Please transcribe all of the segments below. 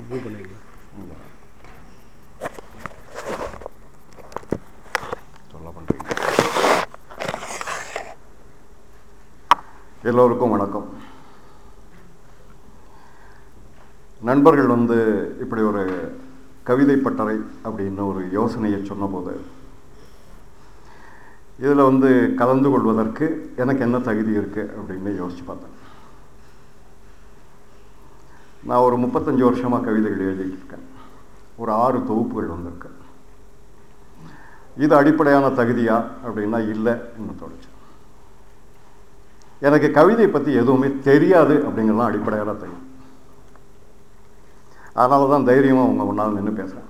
Move பண்ணிக்கலாம் சொல்ல பண்ணுறீங்க எல்லோருக்கும் வணக்கம் நண்பர்கள் வந்து இப்படி ஒரு கவிதை பட்டறை அப்படின்னு ஒரு யோசனையை சொன்னபோது இதில் வந்து கலந்து கொள்வதற்கு எனக்கு என்ன தகுதி இருக்குது அப்படின்னு யோசித்து பார்த்தேன் நான் ஒரு முப்பத்தஞ்சு வருஷமாக கவிதைகள் எழுதிட்டு இருக்கேன் ஒரு ஆறு தொகுப்புகள் வந்திருக்கு இது அடிப்படையான தகுதியா அப்படின்னா இல்லை என்று தோணுச்சு எனக்கு கவிதை பற்றி எதுவுமே தெரியாது அப்படிங்கிறதான் அடிப்படையான தகுதி அதனால தான் தைரியமாக உங்கள் முன்னால் நின்று பேசுகிறேன்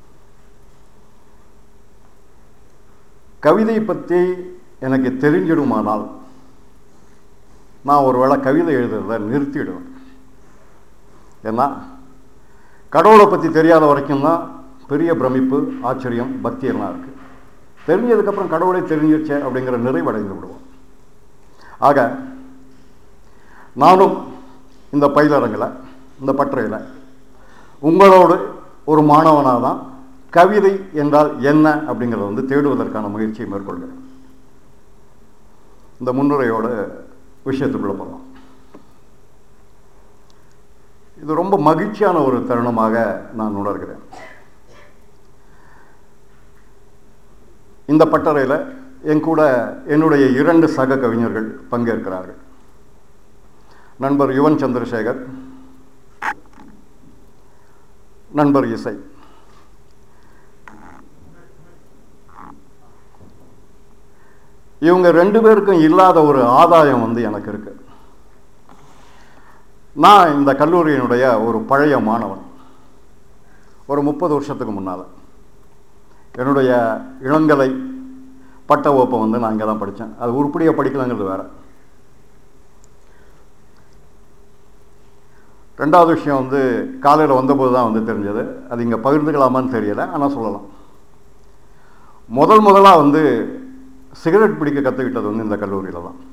கவிதை பற்றி எனக்கு தெரிஞ்சிடுமானால் நான் ஒருவேளை கவிதை எழுதுறத நிறுத்திடுவேன் ஏன்னா கடவுளை பற்றி தெரியாத வரைக்கும் தான் பெரிய பிரமிப்பு ஆச்சரியம் பக்தி எல்லாம் இருக்குது தெரிஞ்சதுக்கப்புறம் கடவுளை தெரிஞ்சிருச்சே அப்படிங்கிற நிறைவடைந்து விடுவோம் ஆக நானும் இந்த பயிலரங்கில் இந்த பட்டறையில் உங்களோடு ஒரு மாணவனாக தான் கவிதை என்றால் என்ன அப்படிங்கிறத வந்து தேடுவதற்கான முயற்சியை மேற்கொள்கிறேன் இந்த முன்னுரையோட விஷயத்துக்குள்ள போகலாம் இது ரொம்ப மகிழ்ச்சியான ஒரு தருணமாக நான் உணர்கிறேன் இந்த பட்டறையில் என் கூட என்னுடைய இரண்டு சக கவிஞர்கள் பங்கேற்கிறார்கள் நண்பர் யுவன் சந்திரசேகர் நண்பர் இசை இவங்க ரெண்டு பேருக்கும் இல்லாத ஒரு ஆதாயம் வந்து எனக்கு இருக்கு நான் இந்த கல்லூரியினுடைய ஒரு பழைய மாணவன் ஒரு முப்பது வருஷத்துக்கு முன்னால் என்னுடைய இளங்கலை பட்ட வகுப்பை வந்து நான் இங்கே தான் படித்தேன் அது உருப்படியாக படிக்கலாங்கிறது வேற ரெண்டாவது விஷயம் வந்து காலையில் வந்தபோது தான் வந்து தெரிஞ்சது அது இங்கே பகிர்ந்துக்கலாமான்னு தெரியலை ஆனால் சொல்லலாம் முதல் முதலாக வந்து சிகரெட் பிடிக்க கற்றுக்கிட்டது வந்து இந்த கல்லூரியில் தான்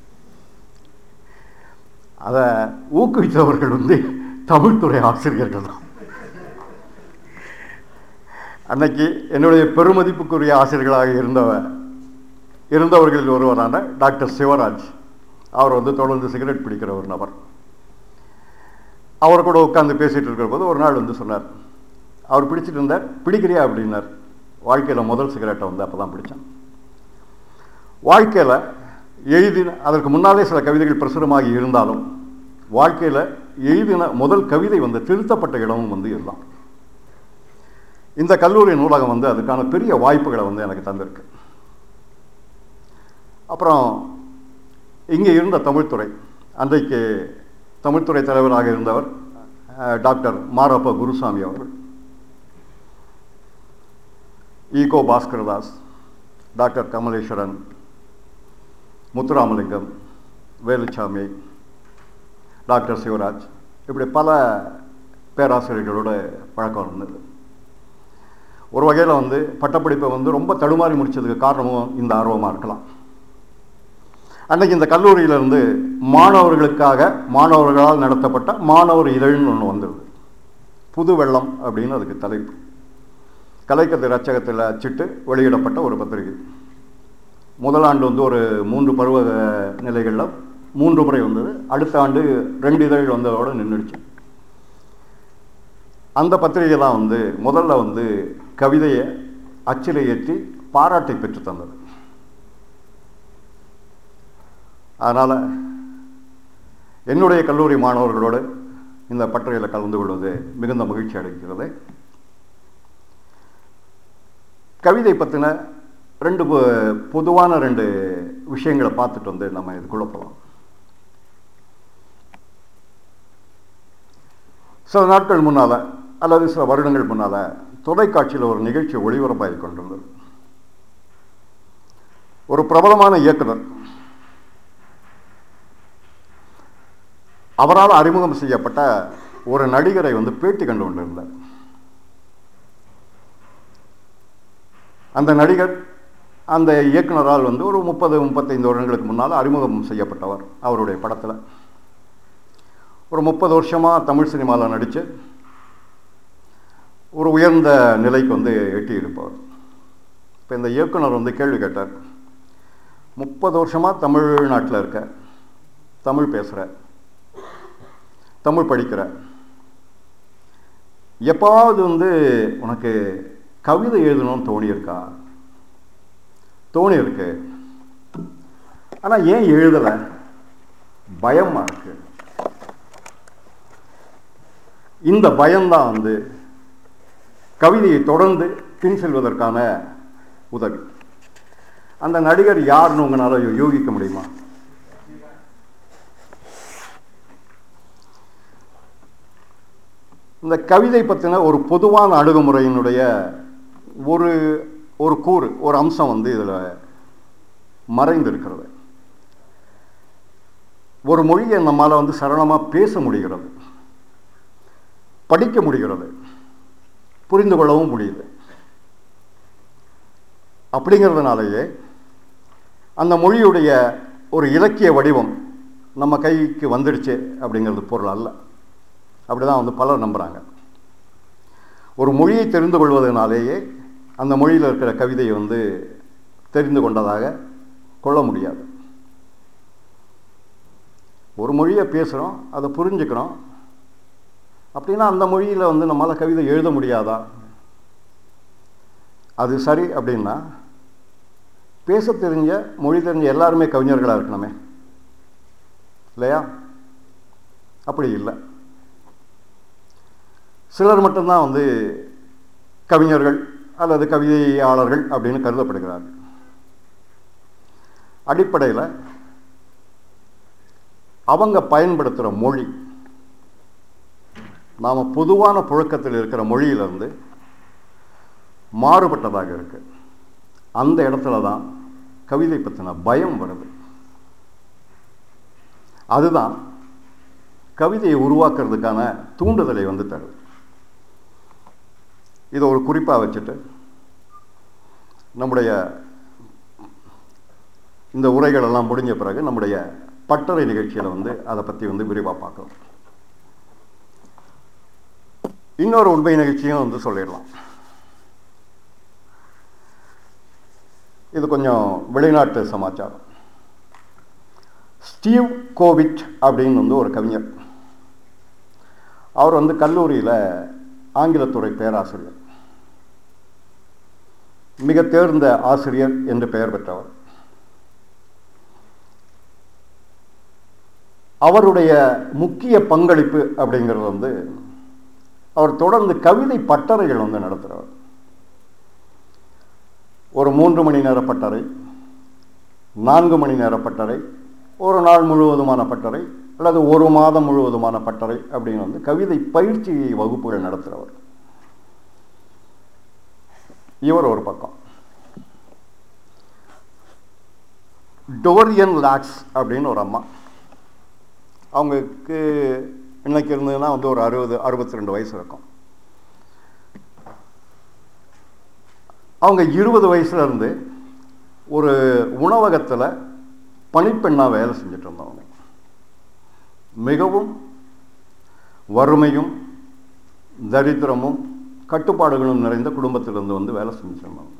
அதை ஊக்குவித்தவர்கள் வந்து தமிழ்துறை ஆசிரியர்கள் தான் அன்னைக்கு என்னுடைய பெருமதிப்புக்குரிய ஆசிரியர்களாக இருந்தவர் இருந்தவர்களில் ஒருவரான டாக்டர் சிவராஜ் அவர் வந்து தொடர்ந்து சிகரெட் பிடிக்கிற ஒரு நபர் அவர் கூட உட்காந்து பேசிகிட்டு இருக்கிற போது ஒரு நாள் வந்து சொன்னார் அவர் பிடிச்சிட்டு இருந்தார் பிடிக்கிறியா அப்படின்னார் வாழ்க்கையில் முதல் சிகரெட்டை வந்து அப்போ தான் பிடித்தேன் வாழ்க்கையில் எழுதின அதற்கு முன்னாலே சில கவிதைகள் பிரசுரமாகி இருந்தாலும் வாழ்க்கையில் எழுதின முதல் கவிதை வந்து திருத்தப்பட்ட இடமும் வந்து இதுதான் இந்த கல்லூரி நூலகம் வந்து அதுக்கான பெரிய வாய்ப்புகளை வந்து எனக்கு தந்திருக்கு அப்புறம் இங்கே இருந்த தமிழ்துறை அன்றைக்கு தமிழ்துறை தலைவராக இருந்தவர் டாக்டர் மாரப்ப குருசாமி அவர்கள் ஈகோ பாஸ்கரதாஸ் டாக்டர் கமலேஸ்வரன் முத்துராமலிங்கம் வேலுச்சாமி டாக்டர் சிவராஜ் இப்படி பல பேராசிரியர்களோட பழக்கம் இருந்தது ஒரு வகையில் வந்து பட்டப்படிப்பை வந்து ரொம்ப தடுமாறி முடித்ததுக்கு காரணமும் இந்த ஆர்வமாக இருக்கலாம் அன்றைக்கி இந்த கல்லூரியிலிருந்து மாணவர்களுக்காக மாணவர்களால் நடத்தப்பட்ட மாணவர் இதழ்னு ஒன்று வந்துடுது புது வெள்ளம் அப்படின்னு அதுக்கு தலைப்பு கலைக்கத்து ரச்சகத்தில் அச்சிட்டு வெளியிடப்பட்ட ஒரு பத்திரிகை முதலாண்டு வந்து ஒரு மூன்று பருவ நிலைகளில் மூன்று முறை வந்தது அடுத்த ஆண்டு ரெண்டு இதழ் வந்ததோடு நின்றுடுச்சு அந்த பத்திரிகை தான் வந்து முதல்ல வந்து கவிதையை அச்சிலை ஏற்றி பாராட்டை பெற்று தந்தது அதனால் என்னுடைய கல்லூரி மாணவர்களோடு இந்த பட்டறையில் கலந்து கொள்வது மிகுந்த மகிழ்ச்சி அளிக்கிறது கவிதை பற்றின ரெண்டு பொதுவான ரெண்டு விஷயங்களை பார்த்துட்டு வந்து நம்ம இதுக்குள்ளே போகலாம் சில நாட்கள் முன்னால் அல்லது சில வருடங்கள் முன்னால் தொலைக்காட்சியில் ஒரு நிகழ்ச்சி ஒளிபரப்பாகி கொண்டிருந்தது ஒரு பிரபலமான இயக்குனர் அவரால் அறிமுகம் செய்யப்பட்ட ஒரு நடிகரை வந்து பேட்டி கண்டு கொண்டிருந்தார் அந்த நடிகர் அந்த இயக்குனரால் வந்து ஒரு முப்பது முப்பத்தைந்து வருடங்களுக்கு முன்னால் அறிமுகம் செய்யப்பட்டவர் அவருடைய படத்தில் ஒரு முப்பது வருஷமாக தமிழ் சினிமாவில் நடித்து ஒரு உயர்ந்த நிலைக்கு வந்து எட்டி இருப்பவர் இப்போ இந்த இயக்குனர் வந்து கேள்வி கேட்டார் முப்பது வருஷமாக தமிழ்நாட்டில் இருக்க தமிழ் பேசுகிற தமிழ் படிக்கிற எப்பாவது வந்து உனக்கு கவிதை எழுதணும்னு தோணியிருக்கா தோணி இருக்கு ஆனால் ஏன் எழுதலை பயமாக இருக்கு இந்த பயம்தான் வந்து கவிதையை தொடர்ந்து பின் செல்வதற்கான உதவி அந்த நடிகர் யாருன்னு உங்களால் யூகிக்க முடியுமா இந்த கவிதை பற்றின ஒரு பொதுவான அணுகுமுறையினுடைய ஒரு ஒரு கூறு ஒரு அம்சம் வந்து இதில் மறைந்திருக்கிறது ஒரு மொழியை நம்மால் வந்து சரளமாக பேச முடிகிறது படிக்க முடிகிறது புரிந்து கொள்ளவும் முடியுது அப்படிங்கிறதுனாலேயே அந்த மொழியுடைய ஒரு இலக்கிய வடிவம் நம்ம கைக்கு வந்துடுச்சு அப்படிங்கிறது பொருள் அல்ல அப்படி தான் வந்து பலர் நம்புகிறாங்க ஒரு மொழியை தெரிந்து கொள்வதனாலேயே அந்த மொழியில் இருக்கிற கவிதையை வந்து தெரிந்து கொண்டதாக கொள்ள முடியாது ஒரு மொழியை பேசுகிறோம் அதை புரிஞ்சுக்கிறோம் அப்படின்னா அந்த மொழியில் வந்து நம்மளால் கவிதை எழுத முடியாதா அது சரி அப்படின்னா பேச தெரிஞ்ச மொழி தெரிஞ்ச எல்லாருமே கவிஞர்களாக இருக்கணுமே இல்லையா அப்படி இல்லை சிலர் மட்டும்தான் வந்து கவிஞர்கள் அல்லது கவிதையாளர்கள் அப்படின்னு கருதப்படுகிறார்கள் அடிப்படையில் அவங்க பயன்படுத்துகிற மொழி நாம் பொதுவான புழக்கத்தில் இருக்கிற மொழியிலிருந்து மாறுபட்டதாக இருக்கு அந்த இடத்துல தான் கவிதை பற்றின பயம் வருது அதுதான் கவிதையை உருவாக்குறதுக்கான தூண்டுதலை வந்து தருது இதை ஒரு குறிப்பாக வச்சுட்டு நம்முடைய இந்த உரைகள் எல்லாம் முடிஞ்ச பிறகு நம்முடைய பட்டறை நிகழ்ச்சியில் வந்து அதை பற்றி வந்து விரிவாக பார்க்கலாம் இன்னொரு உண்மை நிகழ்ச்சியும் வந்து சொல்லிடலாம் இது கொஞ்சம் வெளிநாட்டு சமாச்சாரம் ஸ்டீவ் கோவிட் அப்படின்னு வந்து ஒரு கவிஞர் அவர் வந்து கல்லூரியில் ஆங்கிலத்துறை பேராசிரியர் மிக தேர்ந்த ஆசிரியர் என்று பெயர் பெற்றவர் அவருடைய முக்கிய பங்களிப்பு அப்படிங்கிறது வந்து அவர் தொடர்ந்து கவிதை பட்டறைகள் வந்து நடத்துகிறவர் ஒரு மூன்று மணி நேர பட்டறை நான்கு மணி நேர பட்டறை ஒரு நாள் முழுவதுமான பட்டறை அல்லது ஒரு மாதம் முழுவதுமான பட்டறை அப்படின்னு வந்து கவிதை பயிற்சி வகுப்புகள் நடத்துகிறவர் இவர் ஒரு பக்கம் டோரியன் லாக்ஸ் அப்படின்னு ஒரு அம்மா அவங்களுக்கு இன்னைக்கு இருந்ததுன்னா வந்து ஒரு அறுபது அறுபத்தி ரெண்டு வயசு இருக்கும் அவங்க இருபது வயசுல இருந்து ஒரு உணவகத்தில் பணிப்பெண்ணாக வேலை செஞ்சுட்டு இருந்தவங்க மிகவும் வறுமையும் தரித்திரமும் கட்டுப்பாடுகளும் நிறைந்த குடும்பத்திலிருந்து வந்து வேலை செஞ்சுட்டு இருந்தாங்க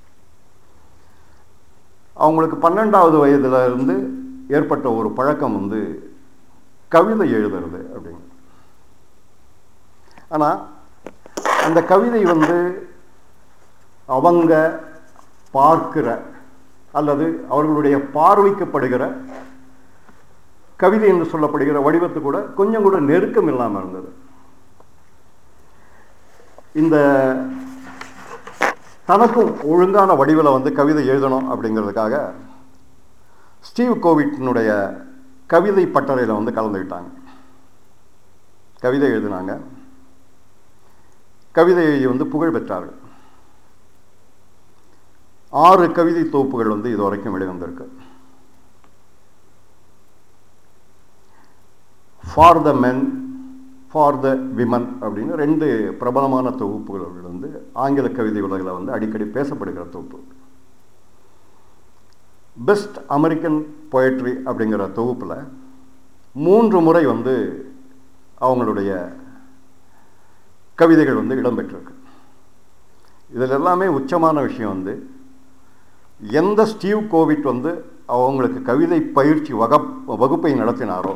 அவங்களுக்கு பன்னெண்டாவது வயதுல இருந்து ஏற்பட்ட ஒரு பழக்கம் வந்து கவிதை எழுதுறது அப்படின்னு ஆனால் அந்த கவிதை வந்து அவங்க பார்க்கிற அல்லது அவர்களுடைய பார்வைக்கப்படுகிற கவிதை என்று சொல்லப்படுகிற வடிவத்து கூட கொஞ்சம் கூட நெருக்கம் இல்லாமல் இருந்தது இந்த தனக்கும் ஒழுங்கான வடிவில் வந்து கவிதை எழுதணும் அப்படிங்கிறதுக்காக ஸ்டீவ் கோவிட்டினுடைய கவிதை பட்டறையில் வந்து கலந்துக்கிட்டாங்க கவிதை எழுதினாங்க கவிதையை வந்து புகழ் பெற்றார்கள் ஆறு கவிதை தொகுப்புகள் வந்து இது வரைக்கும் வெளிவந்திருக்கு for the men for the women அப்படின்னு ரெண்டு பிரபலமான தொகுப்புகள் வந்து ஆங்கில கவிதை உலகில் வந்து அடிக்கடி பேசப்படுகிற தொகுப்பு பெஸ்ட் அமெரிக்கன் பொயட்ரி அப்படிங்கிற தொகுப்பில் மூன்று முறை வந்து அவங்களுடைய கவிதைகள் வந்து இடம்பெற்றிருக்கு இதில் எல்லாமே உச்சமான விஷயம் வந்து எந்த ஸ்டீவ் கோவிட் வந்து அவங்களுக்கு கவிதை பயிற்சி வகப் வகுப்பை நடத்தினாரோ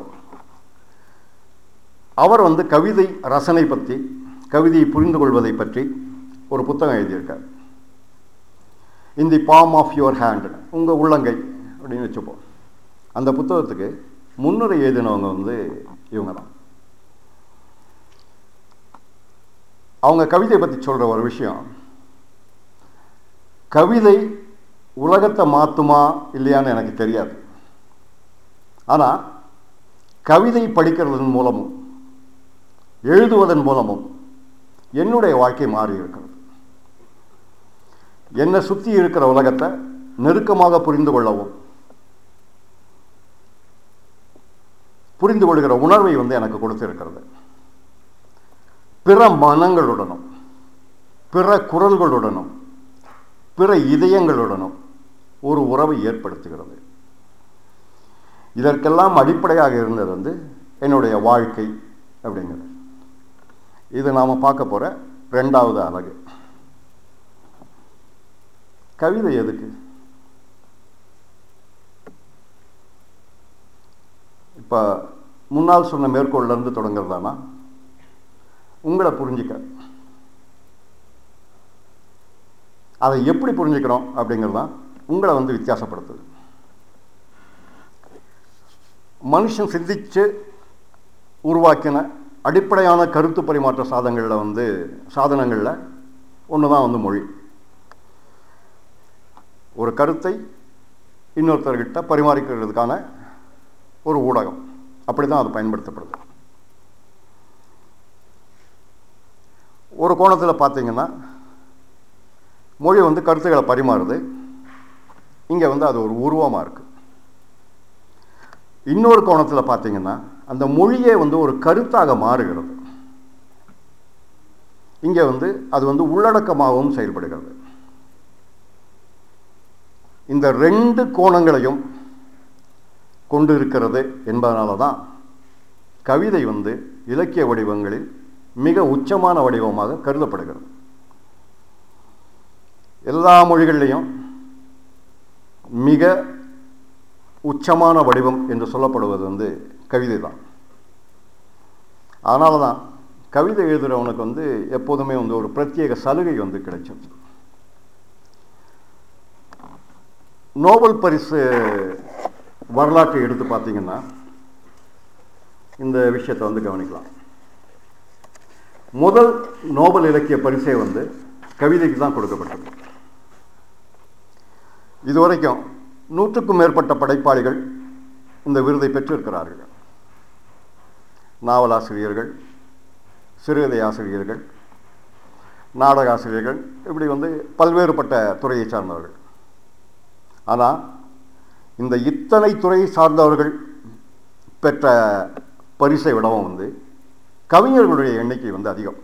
அவர் வந்து கவிதை ரசனை பற்றி கவிதையை புரிந்து கொள்வதை பற்றி ஒரு புத்தகம் எழுதியிருக்கார் in the palm of your hand உங்கள் உள்ளங்கை அப்படின்னு வச்சுப்போம் அந்த புத்தகத்துக்கு முன்னுரை எழுதினவங்க வந்து இவங்க தான் அவங்க கவிதை பற்றி சொல்கிற ஒரு விஷயம் கவிதை உலகத்தை மாற்றுமா இல்லையான்னு எனக்கு தெரியாது ஆனால் கவிதை படிக்கிறதன் மூலமும் எழுதுவதன் மூலமும் என்னுடைய வாழ்க்கை மாறி இருக்கிறது என்னை சுற்றி இருக்கிற உலகத்தை நெருக்கமாக புரிந்து கொள்ளவும் புரிந்து கொள்கிற உணர்வை வந்து எனக்கு கொடுத்திருக்கிறது பிற மனங்களுடனும் பிற குரல்களுடனும் பிற இதயங்களுடனும் ஒரு உறவை ஏற்படுத்துகிறது இதற்கெல்லாம் அடிப்படையாக இருந்தது வந்து என்னுடைய வாழ்க்கை அப்படிங்கிறது இது நாம் பார்க்க போகிற ரெண்டாவது அழகு கவிதை எதுக்கு இப்போ முன்னால் சொன்ன மேற்கோள்லேருந்து தொடங்குறதானா உங்களை புரிஞ்சிக்க அதை எப்படி புரிஞ்சுக்கிறோம் அப்படிங்கிறது தான் உங்களை வந்து வித்தியாசப்படுத்துது மனுஷன் சிந்திச்சு உருவாக்கின அடிப்படையான கருத்து பரிமாற்ற சாதனங்களில் வந்து சாதனங்களில் ஒன்று தான் வந்து மொழி ஒரு கருத்தை இன்னொருத்தர்கிட்ட பரிமாறிக்கிறதுக்கான ஒரு ஊடகம் அப்படி தான் அது பயன்படுத்தப்படுது ஒரு கோணத்தில் பார்த்தீங்கன்னா மொழி வந்து கருத்துக்களை பரிமாறுது இங்கே வந்து அது ஒரு உருவமாக இருக்குது இன்னொரு கோணத்தில் பார்த்தீங்கன்னா அந்த மொழியே வந்து ஒரு கருத்தாக மாறுகிறது இங்கே வந்து அது வந்து உள்ளடக்கமாகவும் செயல்படுகிறது இந்த ரெண்டு கோணங்களையும் கொண்டு இருக்கிறது என்பதனால தான் கவிதை வந்து இலக்கிய வடிவங்களில் மிக உச்சமான வடிவமாக கருதப்படுகிறது எல்லா மொழிகள்லையும் மிக உச்சமான வடிவம் என்று சொல்லப்படுவது வந்து கவிதை தான் அதனால தான் கவிதை எழுதுகிறவனுக்கு வந்து எப்போதுமே வந்து ஒரு பிரத்யேக சலுகை வந்து கிடைச்சிருச்சு நோபல் பரிசு வரலாற்றை எடுத்து பார்த்தீங்கன்னா இந்த விஷயத்தை வந்து கவனிக்கலாம் முதல் நோபல் இலக்கிய பரிசே வந்து கவிதைக்கு தான் கொடுக்கப்பட்டது இதுவரைக்கும் நூற்றுக்கும் மேற்பட்ட படைப்பாளிகள் இந்த விருதை பெற்றிருக்கிறார்கள் நாவலாசிரியர்கள் சிறுகதை ஆசிரியர்கள் நாடக ஆசிரியர்கள் இப்படி வந்து பல்வேறுபட்ட துறையை சார்ந்தவர்கள் ஆனால் இந்த இத்தனை துறையை சார்ந்தவர்கள் பெற்ற பரிசை விடவும் வந்து கவிஞர்களுடைய எண்ணிக்கை வந்து அதிகம்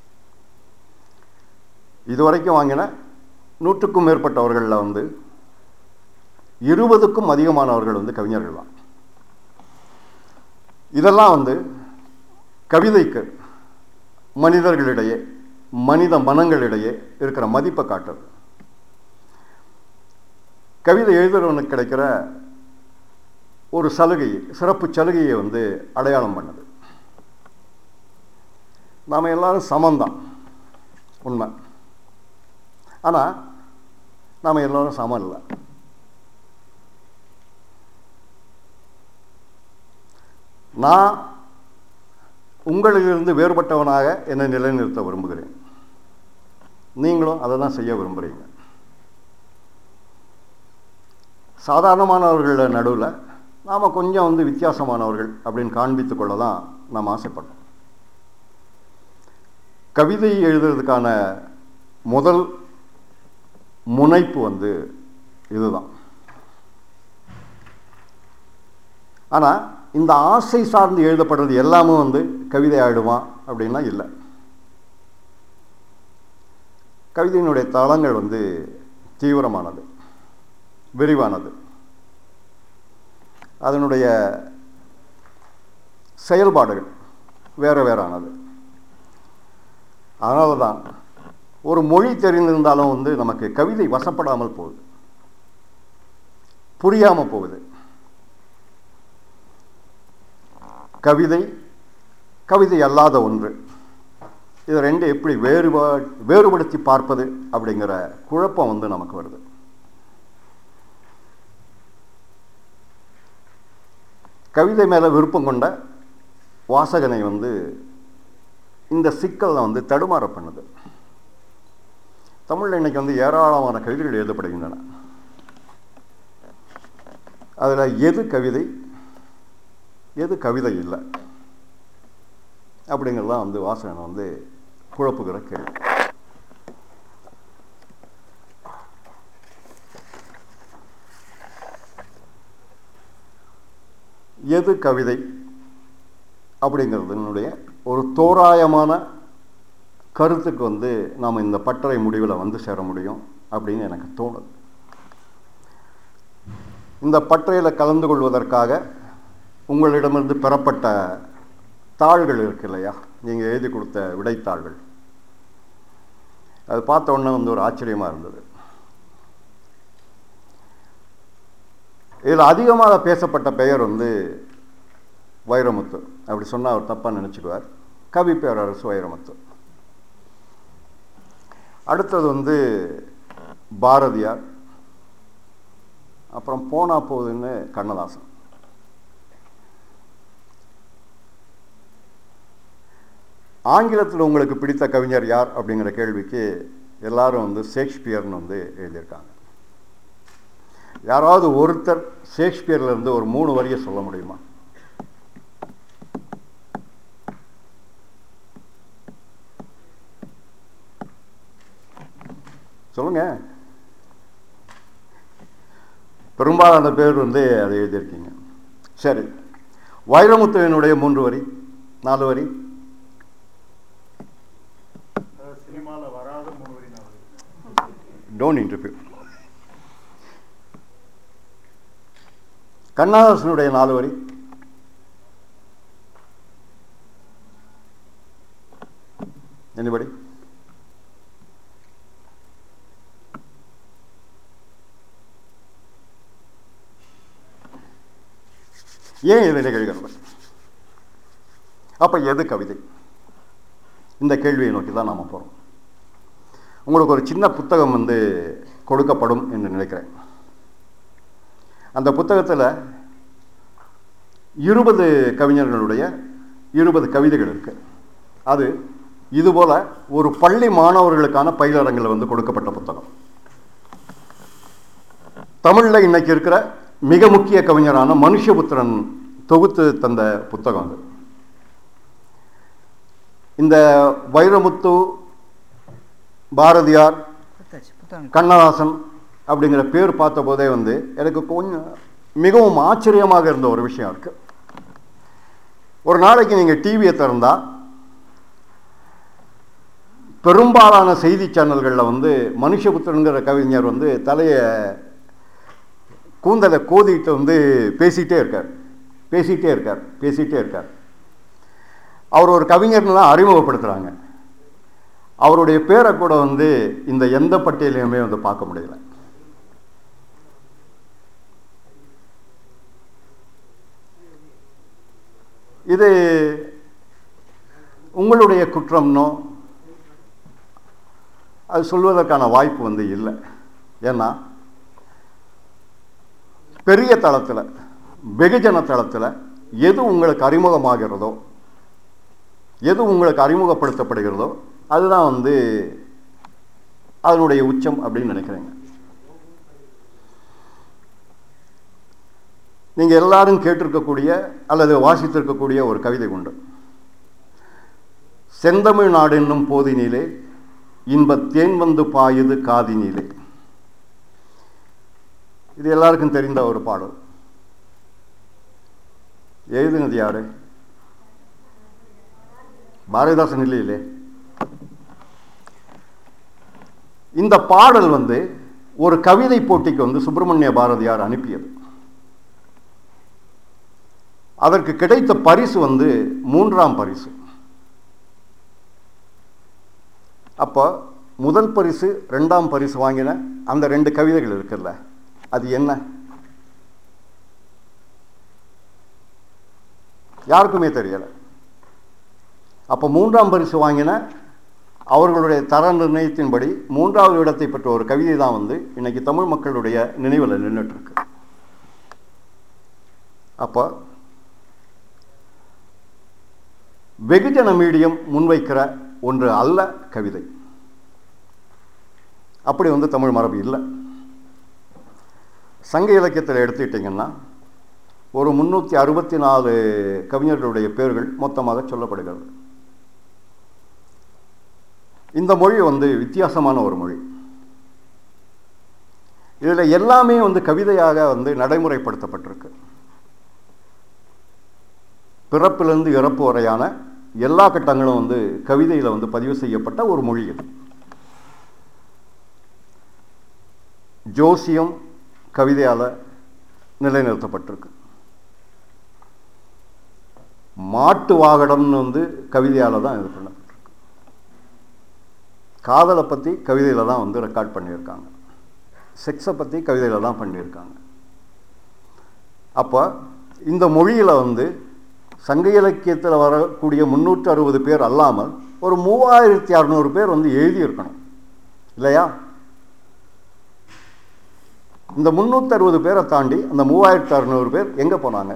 இதுவரைக்கும் வாங்கின நூற்றுக்கும் மேற்பட்டவர்களில் வந்து இருபதுக்கும் அதிகமானவர்கள் வந்து கவிஞர்கள் தான் இதெல்லாம் வந்து கவிதைக்கு மனிதர்களிடையே மனித மனங்களிடையே இருக்கிற மதிப்பை காட்டுறது கவிதை எழுதுறவனுக்கு கிடைக்கிற ஒரு சலுகை சிறப்பு சலுகையை வந்து அடையாளம் பண்ணுது நாம் எல்லாரும் சமந்தான் உண்மை ஆனால் நாம் எல்லோரும் சமம் இல்லை நான் உங்களிலிருந்து வேறுபட்டவனாக என்னை நிலைநிறுத்த விரும்புகிறேன் நீங்களும் அதை தான் செய்ய விரும்புகிறீங்க சாதாரணமானவர்கள் நடுவில் நாம் கொஞ்சம் வந்து வித்தியாசமானவர்கள் அப்படின்னு காண்பித்து கொள்ள தான் நாம் ஆசைப்பட்டோம் கவிதை எழுதுறதுக்கான முதல் முனைப்பு வந்து இதுதான் ஆனால் இந்த ஆசை சார்ந்து எழுதப்படுறது எல்லாமே வந்து கவிதை ஆயிடுமா அப்படின்னா இல்லை கவிதையினுடைய தளங்கள் வந்து தீவிரமானது விரிவானது அதனுடைய செயல்பாடுகள் வேறு வேறானது அதனால தான் ஒரு மொழி தெரிந்திருந்தாலும் வந்து நமக்கு கவிதை வசப்படாமல் போகுது புரியாமல் போகுது கவிதை கவிதை அல்லாத ஒன்று இது ரெண்டு எப்படி வேறுபா வேறுபடுத்தி பார்ப்பது அப்படிங்கிற குழப்பம் வந்து நமக்கு வருது கவிதை மேலே விருப்பம் கொண்ட வாசகனை வந்து இந்த சிக்கலில் வந்து தடுமாற பண்ணுது தமிழில் இன்னைக்கு வந்து ஏராளமான கவிதைகள் எழுதப்படுகின்றன அதில் எது கவிதை எது கவிதை இல்லை அப்படிங்கிறதான் வந்து வாசகனை வந்து குழப்புகிற கேள்வி எது கவிதை அப்படிங்கிறதுனுடைய ஒரு தோராயமான கருத்துக்கு வந்து நாம் இந்த பட்டறை முடிவில் வந்து சேர முடியும் அப்படின்னு எனக்கு தோணுது இந்த பட்டறையில் கலந்து கொள்வதற்காக உங்களிடமிருந்து பெறப்பட்ட தாள்கள் இருக்கு இல்லையா நீங்கள் எழுதி கொடுத்த விடைத்தாள்கள் அது பார்த்த உடனே வந்து ஒரு ஆச்சரியமாக இருந்தது இதில் அதிகமாக பேசப்பட்ட பெயர் வந்து வைரமுத்து அப்படி சொன்னால் அவர் தப்பாக நினச்சிக்குவார் கவி பேரரசு வைரமுத்து அடுத்தது வந்து பாரதியார் அப்புறம் போனா போகுதுன்னு கண்ணதாசன் ஆங்கிலத்தில் உங்களுக்கு பிடித்த கவிஞர் யார் அப்படிங்கிற கேள்விக்கு எல்லாரும் வந்து ஷேக்ஸ்பியர்னு வந்து எழுதியிருக்காங்க யாராவது ஒருத்தர் ஷேக்ஸ்பியர்ல இருந்து ஒரு மூணு வரியை சொல்ல முடியுமா சொல்லுங்க பெரும்பாலான பேர் வந்து அதை எழுதியிருக்கீங்க சரி வைரமுத்துவனுடைய மூன்று வரி நாலு வரி சினிமாவில் வராத மூணு வரி நாலு டோன்ட் இன்டர்வியூ கண்ணதாசனுடைய நாலு வரி எனிபடி ஏன் இது நிகழ்கிறது அப்ப எது கவிதை இந்த கேள்வியை நோக்கி தான் நாம போறோம் உங்களுக்கு ஒரு சின்ன புத்தகம் வந்து கொடுக்கப்படும் என்று நினைக்கிறேன் அந்த புத்தகத்தில் இருபது கவிஞர்களுடைய இருபது கவிதைகள் இருக்கு அது இதுபோல ஒரு பள்ளி மாணவர்களுக்கான பயிலரங்கில் வந்து கொடுக்கப்பட்ட புத்தகம் தமிழில் இன்னைக்கு இருக்கிற மிக முக்கிய கவிஞரான மனுஷபுத்திரன் தொகுத்து தந்த புத்தகம் அது இந்த வைரமுத்து பாரதியார் கொடுத்தாச்சு புத்தகம் கண்ணதாசன் அப்படிங்கிற பேர் பார்த்த போதே வந்து எனக்கு கொஞ்சம் மிகவும் ஆச்சரியமாக இருந்த ஒரு விஷயம் இருக்கு ஒரு நாளைக்கு நீங்கள் டிவியை திறந்தா பெரும்பாலான செய்தி சேனல்களில் வந்து மனுஷபுத்திரங்கிற கவிஞர் வந்து தலையை கூந்தலை கோதிட்டு வந்து பேசிகிட்டே இருக்கார் பேசிகிட்டே இருக்கார் பேசிகிட்டே இருக்கார் அவர் ஒரு கவிஞர்லாம் அறிமுகப்படுத்துகிறாங்க அவருடைய பேரை கூட வந்து இந்த எந்த பட்டியலையுமே வந்து பார்க்க முடியல இது உங்களுடைய குற்றம்னோ அது சொல்வதற்கான வாய்ப்பு வந்து இல்லை ஏன்னா பெரிய தளத்தில் வெகுஜன தளத்தில் எது உங்களுக்கு அறிமுகமாகிறதோ எது உங்களுக்கு அறிமுகப்படுத்தப்படுகிறதோ அதுதான் வந்து அதனுடைய உச்சம் அப்படின்னு நினைக்கிறேங்க நீங்க எல்லாரும் கேட்டிருக்கக்கூடிய அல்லது வாசித்திருக்கக்கூடிய ஒரு கவிதை உண்டு செந்தமிழ் நாடு என்னும் போதினிலே இன்பத் தேன் வந்து பாயுது காதினிலே இது எல்லாருக்கும் தெரிந்த ஒரு பாடல் எழுதுனது யாரு பாரதிதாசன் இல்லையிலே இந்த பாடல் வந்து ஒரு கவிதை போட்டிக்கு வந்து சுப்பிரமணிய பாரதியார் அனுப்பியது அதற்கு கிடைத்த பரிசு வந்து மூன்றாம் பரிசு அப்போ முதல் பரிசு ரெண்டாம் பரிசு வாங்கின அந்த ரெண்டு கவிதைகள் இருக்குல்ல அது என்ன யாருக்குமே தெரியலை அப்போ மூன்றாம் பரிசு வாங்கின அவர்களுடைய தர நிர்ணயத்தின்படி மூன்றாவது இடத்தை பெற்ற ஒரு கவிதை தான் வந்து இன்னைக்கு தமிழ் மக்களுடைய நினைவில் நின்றுட்டு இருக்கு அப்போ வெகுஜன மீடியம் முன்வைக்கிற ஒன்று அல்ல கவிதை அப்படி வந்து தமிழ் மரபு இல்லை சங்க இலக்கியத்தில் எடுத்துக்கிட்டிங்கன்னா ஒரு முன்னூற்றி அறுபத்தி நாலு கவிஞர்களுடைய பேர்கள் மொத்தமாக சொல்லப்படுகிறது இந்த மொழி வந்து வித்தியாசமான ஒரு மொழி இதில் எல்லாமே வந்து கவிதையாக வந்து நடைமுறைப்படுத்தப்பட்டிருக்கு பிறப்பிலிருந்து இறப்பு வரையான எல்லா கட்டங்களும் வந்து கவிதையில் வந்து பதிவு செய்யப்பட்ட ஒரு மொழி இது ஜோசியம் கவிதையால் நிலைநிறுத்தப்பட்டிருக்கு மாட்டு வாகடம்னு வந்து கவிதையால் தான் இது பண்ணப்பட்டிருக்கு காதலை பற்றி கவிதையில் தான் வந்து ரெக்கார்ட் பண்ணியிருக்காங்க செக்ஸை பற்றி கவிதையில் தான் பண்ணியிருக்காங்க அப்போ இந்த மொழியில் வந்து சங்க இலக்கியத்தில் வரக்கூடிய முந்நூற்றி அறுபது பேர் அல்லாமல் ஒரு மூவாயிரத்தி அறநூறு பேர் வந்து எழுதியிருக்கணும் இல்லையா இந்த முந்நூற்றி அறுபது பேரை தாண்டி அந்த மூவாயிரத்தி அறநூறு பேர் எங்கே போனாங்க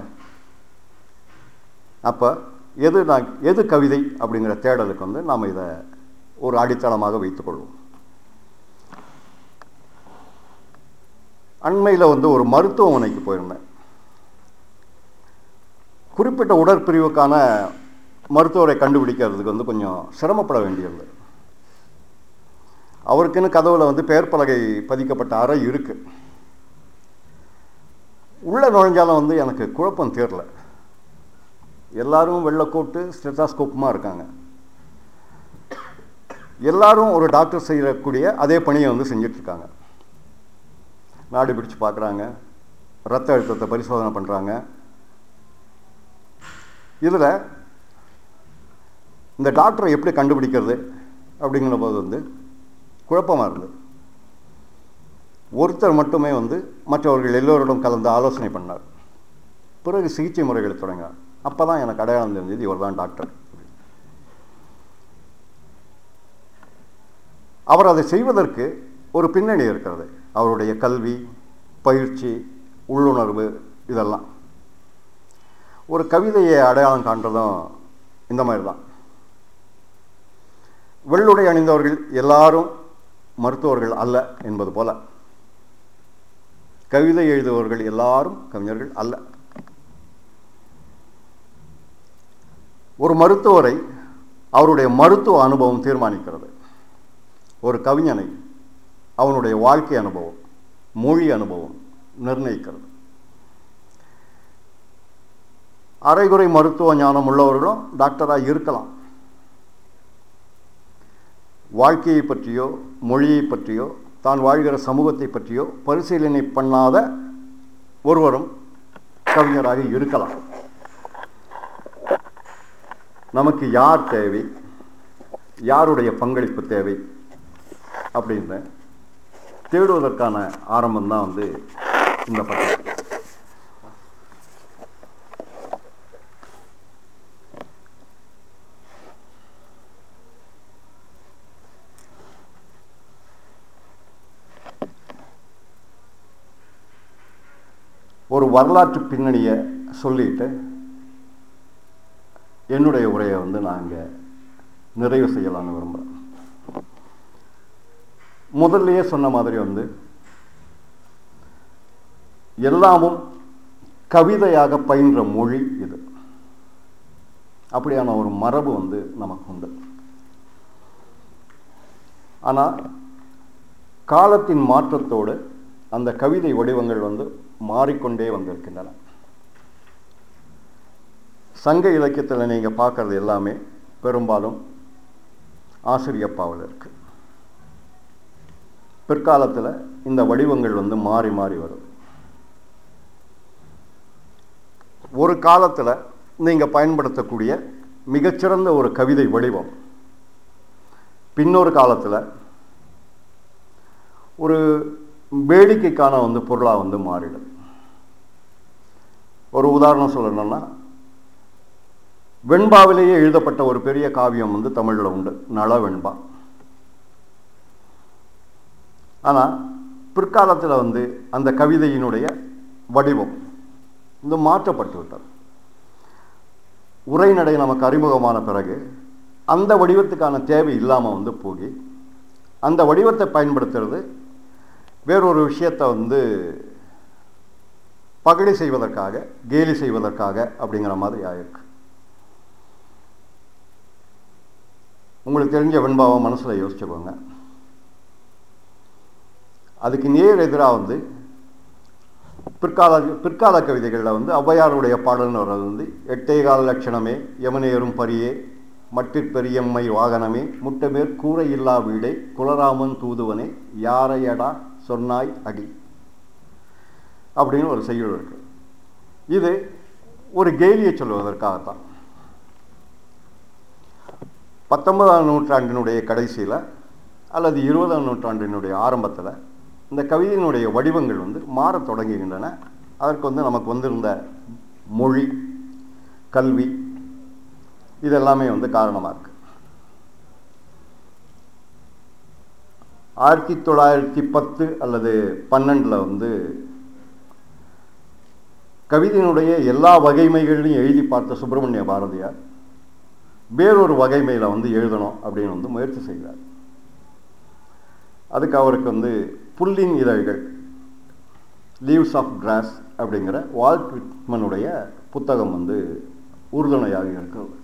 அப்போ எது நான் எது கவிதை அப்படிங்கிற தேடலுக்கு வந்து நாம் இதை ஒரு அடித்தளமாக வைத்துக்கொள்வோம் அண்மையில் வந்து ஒரு மருத்துவமனைக்கு போயிருந்தேன் குறிப்பிட்ட உடற்பிரிவுக்கான மருத்துவரை கண்டுபிடிக்கிறதுக்கு வந்து கொஞ்சம் சிரமப்பட வேண்டியிருந்தது அவருக்குன்னு கதவுல வந்து பெயர் பலகை பதிக்கப்பட்ட அறை இருக்கு உள்ள நுழைஞ்சாலும் வந்து எனக்கு குழப்பம் தேரல எல்லாரும் வெள்ளைக்கோட்டு ஸ்டெத்தாஸ்கோப்புமா இருக்காங்க எல்லாரும் ஒரு டாக்டர் செய்யக்கூடிய அதே பணியை வந்து செஞ்சுட்டு இருக்காங்க நாடு பிடிச்சு பார்க்குறாங்க ரத்த அழுத்தத்தை பரிசோதனை பண்ணுறாங்க இதில் இந்த டாக்டரை எப்படி கண்டுபிடிக்கிறது அப்படிங்கிற போது வந்து குழப்பமாக இருந்தது ஒருத்தர் மட்டுமே வந்து மற்றவர்கள் எல்லோரிடம் கலந்து ஆலோசனை பண்ணார் பிறகு சிகிச்சை முறைகளை தொடங்கினார் அப்போ தான் எனக்கு அடையாளம் தெரிஞ்சது இவர் தான் டாக்டர் அவர் அதை செய்வதற்கு ஒரு பின்னணி இருக்கிறது அவருடைய கல்வி பயிற்சி உள்ளுணர்வு இதெல்லாம் ஒரு கவிதையை அடையாளம் காண்றதும் இந்த மாதிரி தான் வெள்ளுடை அணிந்தவர்கள் எல்லாரும் மருத்துவர்கள் அல்ல என்பது போல கவிதை எழுதுபவர்கள் எல்லாரும் கவிஞர்கள் அல்ல ஒரு மருத்துவரை அவருடைய மருத்துவ அனுபவம் தீர்மானிக்கிறது ஒரு கவிஞனை அவனுடைய வாழ்க்கை அனுபவம் மொழி அனுபவம் நிர்ணயிக்கிறது அரைகுறை மருத்துவ ஞானம் உள்ளவர்களும் டாக்டராக இருக்கலாம் வாழ்க்கையை பற்றியோ மொழியை பற்றியோ தான் வாழ்கிற சமூகத்தை பற்றியோ பரிசீலனை பண்ணாத ஒருவரும் கவிஞராக இருக்கலாம் நமக்கு யார் தேவை யாருடைய பங்களிப்பு தேவை அப்படின்னு தேடுவதற்கான ஆரம்பம் தான் வந்து இந்த பட்டம் ஒரு வரலாற்று பின்னணியை சொல்லிட்டு என்னுடைய உரையை வந்து நான் இங்கே நிறைவு செய்யலாம்னு விரும்புகிறேன் முதல்லயே சொன்ன மாதிரி வந்து எல்லாமும் கவிதையாக பயின்ற மொழி இது அப்படியான ஒரு மரபு வந்து நமக்கு உண்டு ஆனால் காலத்தின் மாற்றத்தோடு அந்த கவிதை வடிவங்கள் வந்து மாறிக்கொண்டே வந்திருக்கின்றன சங்க இலக்கியத்தில் நீங்கள் பார்க்கறது எல்லாமே பெரும்பாலும் ஆசிரியப்பாவில் இருக்கு பிற்காலத்தில் இந்த வடிவங்கள் வந்து மாறி மாறி வரும் ஒரு காலத்தில் நீங்கள் பயன்படுத்தக்கூடிய மிகச்சிறந்த ஒரு கவிதை வடிவம் பின்னொரு காலத்தில் ஒரு வேடிக்கைக்கான வந்து பொருளாக வந்து மாறிடும் ஒரு உதாரணம் சொல்லணும்னா வெண்பாவிலேயே எழுதப்பட்ட ஒரு பெரிய காவியம் வந்து தமிழில் உண்டு நள வெண்பா ஆனால் பிற்காலத்தில் வந்து அந்த கவிதையினுடைய வடிவம் இந்த மாற்றப்பட்டு விட்டது உரைநடை நமக்கு அறிமுகமான பிறகு அந்த வடிவத்துக்கான தேவை இல்லாமல் வந்து போகி அந்த வடிவத்தை பயன்படுத்துறது வேறொரு விஷயத்தை வந்து பகடி செய்வதற்காக கேலி செய்வதற்காக அப்படிங்கிற மாதிரி ஆயிருக்கு உங்களுக்கு தெரிஞ்ச வெண்பாவை மனசில் யோசிச்சுக்கோங்க அதுக்கு நேர் எதிராக வந்து பிற்கால பிற்கால கவிதைகளில் வந்து ஔவையாருடைய பாடல்னு வர்றது வந்து எட்டே கால லட்சணமே யமனேறும் பரியே மட்டிற்பெரியம்மை வாகனமே முட்டமேற் கூரை இல்லா வீடே குலராமன் தூதுவனே யாரையடா சொன்னாய் அடி அப்படின்னு ஒரு செய்யுள் இருக்கு இது ஒரு கேலியை சொல்வதற்காகத்தான் பத்தொன்பதாம் நூற்றாண்டினுடைய கடைசியில் அல்லது இருபதாம் நூற்றாண்டினுடைய ஆரம்பத்தில் இந்த கவிதையினுடைய வடிவங்கள் வந்து மாறத் தொடங்குகின்றன அதற்கு வந்து நமக்கு வந்திருந்த மொழி கல்வி இதெல்லாமே வந்து காரணமாக இருக்கு ஆயிரத்தி தொள்ளாயிரத்தி பத்து அல்லது பன்னெண்டில் வந்து கவிதையினுடைய எல்லா வகைமைகளையும் எழுதி பார்த்த சுப்பிரமணிய பாரதியார் வேறொரு வகைமையில் வந்து எழுதணும் அப்படின்னு வந்து முயற்சி செய்கிறார் அதுக்கு அவருக்கு வந்து புல்லின் இதழ்கள் லீவ்ஸ் ஆஃப் கிராஸ் அப்படிங்கிற வால்ட் விட்மனுடைய புத்தகம் வந்து உறுதுணையாக இருக்கிறது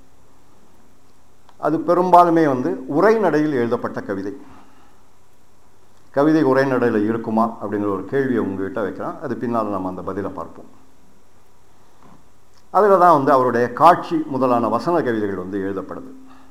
அது பெரும்பாலுமே வந்து உரைநடையில் எழுதப்பட்ட கவிதை கவிதை உரைநடையில் இருக்குமா அப்படிங்கிற ஒரு கேள்வியை உங்ககிட்ட வைக்கிறோம் அது பின்னால் நம்ம அந்த பதிலை பார்ப்போம் அதில் தான் வந்து அவருடைய காட்சி முதலான வசன கவிதைகள் வந்து எழுதப்படுது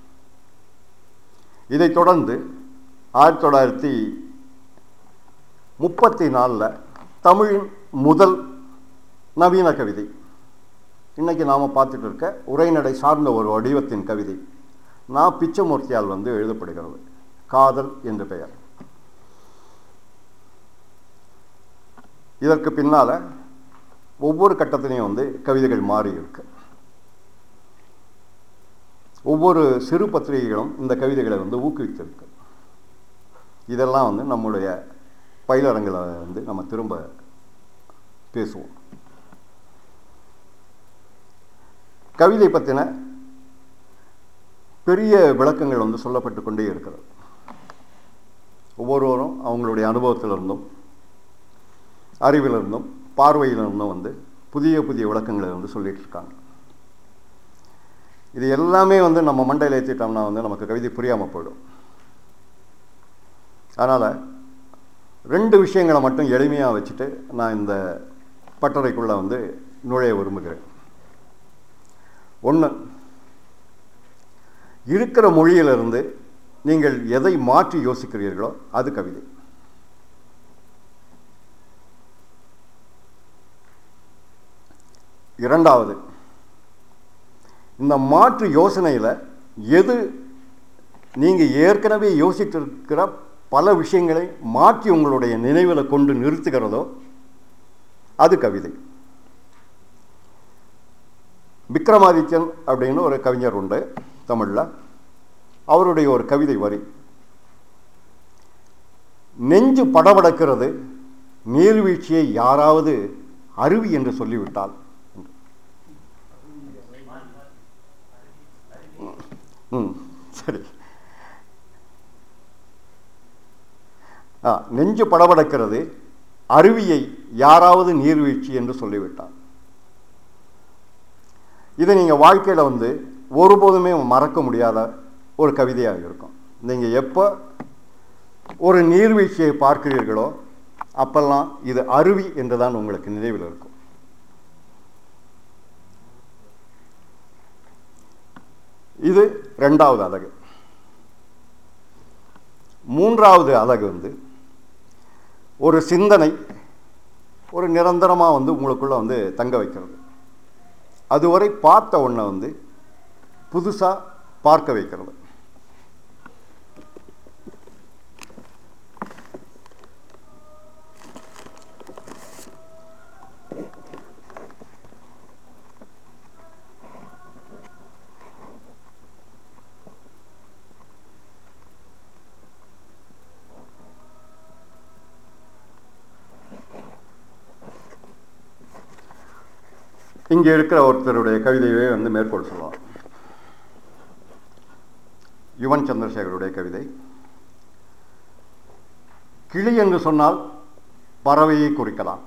இதைத் தொடர்ந்து ஆயிரத்தி தொள்ளாயிரத்தி முப்பத்தி நாலில் தமிழின் முதல் நவீன கவிதை இன்னைக்கு நாம் பார்த்துட்டு இருக்க உரைநடை சார்ந்த ஒரு வடிவத்தின் கவிதை நான் பிச்சமூர்த்தியால் வந்து எழுதப்படுகிறது காதல் என்று பெயர் இதற்கு பின்னால் ஒவ்வொரு கட்டத்திலையும் வந்து கவிதைகள் மாறி இருக்கு ஒவ்வொரு சிறு பத்திரிகைகளும் இந்த கவிதைகளை வந்து ஊக்குவித்திருக்கு இதெல்லாம் வந்து நம்முடைய பயிலரங்கில் வந்து நம்ம திரும்ப பேசுவோம் கவிதை பற்றின பெரிய விளக்கங்கள் வந்து சொல்லப்பட்டு கொண்டே இருக்கிறது ஒவ்வொருவரும் அவங்களுடைய அனுபவத்திலிருந்தும் அறிவிலிருந்தும் பார்வையிலிருந்தும் வந்து புதிய புதிய விளக்கங்களை வந்து சொல்லிட்டு இருக்காங்க இது எல்லாமே வந்து நம்ம மண்டையில் ஏற்றிட்டோம்னா வந்து நமக்கு கவிதை புரியாமல் போயிடும் அதனால் ரெண்டு விஷயங்களை மட்டும் எளிமையாக வச்சுட்டு நான் இந்த பட்டறைக்குள்ளே வந்து நுழைய விரும்புகிறேன் ஒன்று இருக்கிற மொழியிலிருந்து நீங்கள் எதை மாற்றி யோசிக்கிறீர்களோ அது கவிதை இரண்டாவது இந்த மாற்று யோசனையில் எது நீங்கள் ஏற்கனவே யோசித்து இருக்கிற பல விஷயங்களை மாற்றி உங்களுடைய நினைவில் கொண்டு நிறுத்துகிறதோ அது கவிதை விக்ரமாதித்யன் அப்படின்னு ஒரு கவிஞர் உண்டு தமிழில் அவருடைய ஒரு கவிதை வரி நெஞ்சு படபடக்கிறது நீர்வீழ்ச்சியை யாராவது அருவி என்று சொல்லிவிட்டால் ம் சரி ஆ நெஞ்சு படபடக்கிறது அருவியை யாராவது நீர்வீழ்ச்சி என்று சொல்லிவிட்டார் இதை நீங்கள் வாழ்க்கையில் வந்து ஒருபோதுமே மறக்க முடியாத ஒரு கவிதையாக இருக்கும் நீங்கள் எப்போ ஒரு நீர்வீழ்ச்சியை பார்க்கிறீர்களோ அப்பெல்லாம் இது அருவி என்று தான் உங்களுக்கு நினைவில் இருக்கும் இது ரெண்டாவது அழகு மூன்றாவது அழகு வந்து ஒரு சிந்தனை ஒரு நிரந்தரமாக வந்து உங்களுக்குள்ள வந்து தங்க வைக்கிறது அதுவரை பார்த்த ஒன்றை வந்து புதுசாக பார்க்க வைக்கிறது இங்கே இருக்கிற ஒருத்தருடைய கவிதையை வந்து மேற்கோள் சொல்லலாம் யுவன் சந்திரசேகருடைய கவிதை கிளி என்று சொன்னால் பறவையை குறிக்கலாம்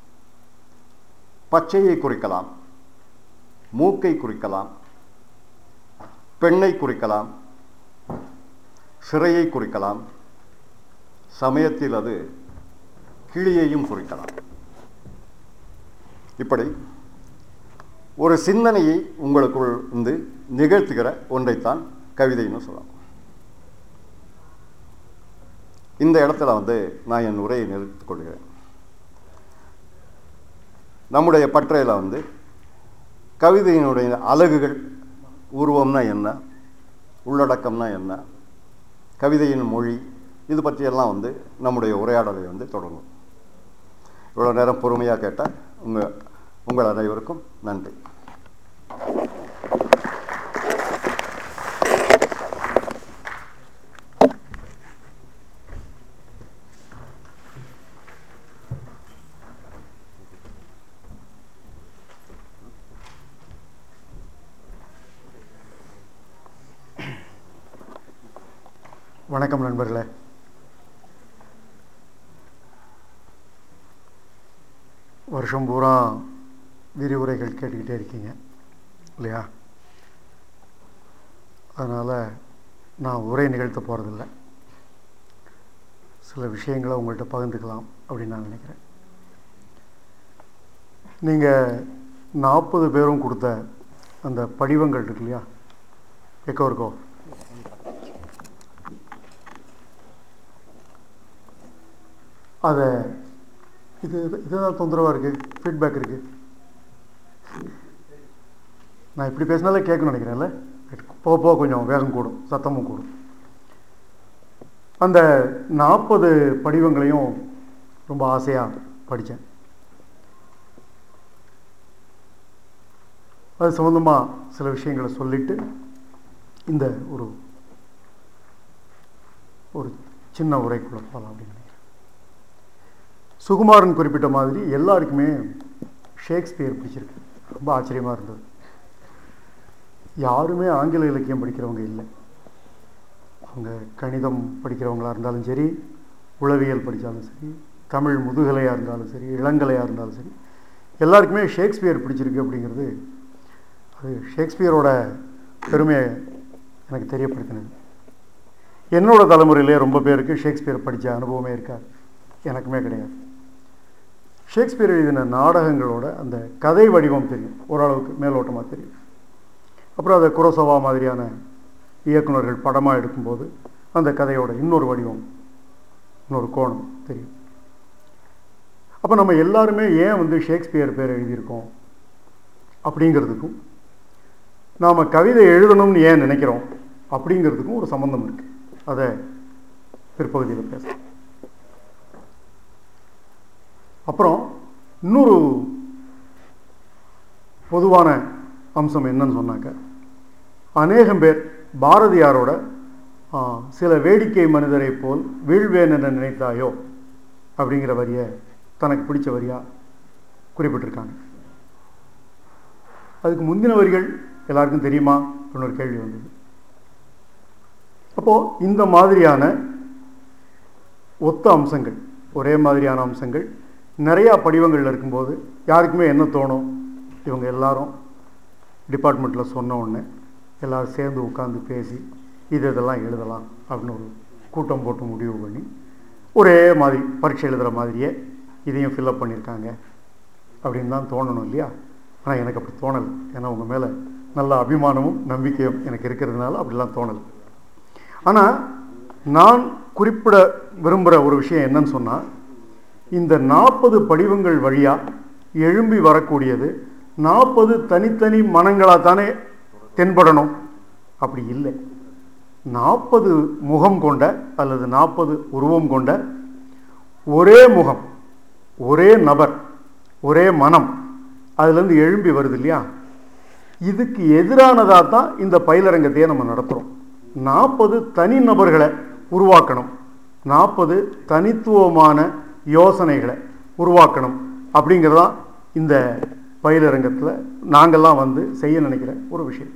பச்சையை குறிக்கலாம் மூக்கை குறிக்கலாம் பெண்ணை குறிக்கலாம் சிறையை குறிக்கலாம் சமயத்தில் அது கிளியையும் குறிக்கலாம் இப்படி ஒரு சிந்தனையை உங்களுக்குள் வந்து நிகழ்த்துகிற ஒன்றைத்தான் கவிதைன்னு சொல்லலாம் இந்த இடத்துல வந்து நான் என் உரையை நிறுத்திக் கொள்கிறேன் நம்முடைய பற்றையில் வந்து கவிதையினுடைய அலகுகள் உருவம்னா என்ன உள்ளடக்கம்னா என்ன கவிதையின் மொழி இது பற்றியெல்லாம் வந்து நம்முடைய உரையாடலை வந்து தொடங்கும் இவ்வளோ நேரம் பொறுமையாக கேட்ட உங்கள் உங்கள் அனைவருக்கும் நன்றி வணக்கம் நண்பர்களே வருஷம் பூரா விரிவுரைகள் கேட்டுக்கிட்டே இருக்கீங்க இல்லையா அதனால் நான் உரை நிகழ்த்த போகிறதில்ல சில விஷயங்களை உங்கள்கிட்ட பகிர்ந்துக்கலாம் அப்படின்னு நான் நினைக்கிறேன் நீங்கள் நாற்பது பேரும் கொடுத்த அந்த படிவங்கள் இருக்கு இல்லையா எக்கோ இருக்கோ அதை இது இதுதான் தொந்தரவாக இருக்குது ஃபீட்பேக் இருக்குது நான் இப்படி பேசினாலே கேட்கணும்னு நினைக்கிறேன்ல போக போக கொஞ்சம் வேகம் கூடும் சத்தமும் கூடும் அந்த நாற்பது படிவங்களையும் ரொம்ப ஆசையாக படித்தேன் அது சம்மந்தமாக சில விஷயங்களை சொல்லிட்டு இந்த ஒரு ஒரு சின்ன உரைக்குள்ள போகலாம் அப்படின்னு நினைக்கிறேன் சுகுமாரன் குறிப்பிட்ட மாதிரி எல்லாருக்குமே ஷேக்ஸ்பியர் பிடிச்சிருக்கு ரொம்ப ஆச்சரியமாக இருந்தது யாருமே ஆங்கில இலக்கியம் படிக்கிறவங்க இல்லை அவங்க கணிதம் படிக்கிறவங்களா இருந்தாலும் சரி உளவியல் படித்தாலும் சரி தமிழ் முதுகலையாக இருந்தாலும் சரி இளங்கலையாக இருந்தாலும் சரி எல்லாருக்குமே ஷேக்ஸ்பியர் பிடிச்சிருக்கு அப்படிங்கிறது அது ஷேக்ஸ்பியரோட பெருமையை எனக்கு தெரியப்படுத்தினது என்னோட தலைமுறையிலே ரொம்ப பேருக்கு ஷேக்ஸ்பியர் படித்த அனுபவமே இருக்காது எனக்குமே கிடையாது ஷேக்ஸ்பியர் எழுதின நாடகங்களோட அந்த கதை வடிவம் தெரியும் ஓரளவுக்கு மேலோட்டமாக தெரியும் அப்புறம் அதை குரோசவா மாதிரியான இயக்குநர்கள் படமாக எடுக்கும்போது அந்த கதையோட இன்னொரு வடிவம் இன்னொரு கோணம் தெரியும் அப்போ நம்ம எல்லாருமே ஏன் வந்து ஷேக்ஸ்பியர் பேர் எழுதியிருக்கோம் அப்படிங்கிறதுக்கும் நாம் கவிதை எழுதணும்னு ஏன் நினைக்கிறோம் அப்படிங்கிறதுக்கும் ஒரு சம்மந்தம் இருக்குது அதை பிற்பகுதியில் பேசலாம் அப்புறம் இன்னொரு பொதுவான அம்சம் என்னன்னு சொன்னாக்க அநேகம் பேர் பாரதியாரோட ஆ, சில வேடிக்கை மனிதரை போல் வீழ்வேன் என நினைத்தாயோ அப்படிங்கிற வரியை தனக்கு பிடிச்ச வரியாக குறிப்பிட்டிருக்காங்க அதுக்கு முந்தின வரிகள் எல்லாருக்கும் தெரியுமா அப்படின்னு ஒரு கேள்வி வந்தது அப்போது இந்த மாதிரியான ஒத்த அம்சங்கள் ஒரே மாதிரியான அம்சங்கள் நிறையா படிவங்களில் இருக்கும்போது யாருக்குமே என்ன தோணும் இவங்க எல்லாரும் டிபார்ட்மெண்ட்டில் சொன்ன உடனே எல்லாரும் சேர்ந்து உட்காந்து பேசி இது இதெல்லாம் எழுதலாம் அப்படின்னு ஒரு கூட்டம் போட்டு முடிவு பண்ணி ஒரே மாதிரி பரீட்சை எழுதுகிற மாதிரியே இதையும் ஃபில்லப் பண்ணியிருக்காங்க அப்படின்னு தான் தோணணும் இல்லையா ஆனால் எனக்கு அப்படி தோணலை ஏன்னா உங்கள் மேலே நல்ல அபிமானமும் நம்பிக்கையும் எனக்கு இருக்கிறதுனால அப்படிலாம் தோணலை ஆனால் நான் குறிப்பிட விரும்புகிற ஒரு விஷயம் என்னன்னு சொன்னால் இந்த நாற்பது படிவங்கள் வழியாக எழும்பி வரக்கூடியது நாற்பது தனித்தனி மனங்களாக தானே தென்படணும் அப்படி இல்லை நாற்பது முகம் கொண்ட அல்லது நாற்பது உருவம் கொண்ட ஒரே முகம் ஒரே நபர் ஒரே மனம் அதுலேருந்து எழும்பி வருது இல்லையா இதுக்கு எதிரானதாக தான் இந்த பயிலரங்கத்தையே நம்ம நடத்துகிறோம் நாற்பது தனி நபர்களை உருவாக்கணும் நாற்பது தனித்துவமான யோசனைகளை உருவாக்கணும் அப்படிங்கிறதான் இந்த பயிலரங்கத்தில் நாங்கள்லாம் வந்து செய்ய நினைக்கிற ஒரு விஷயம்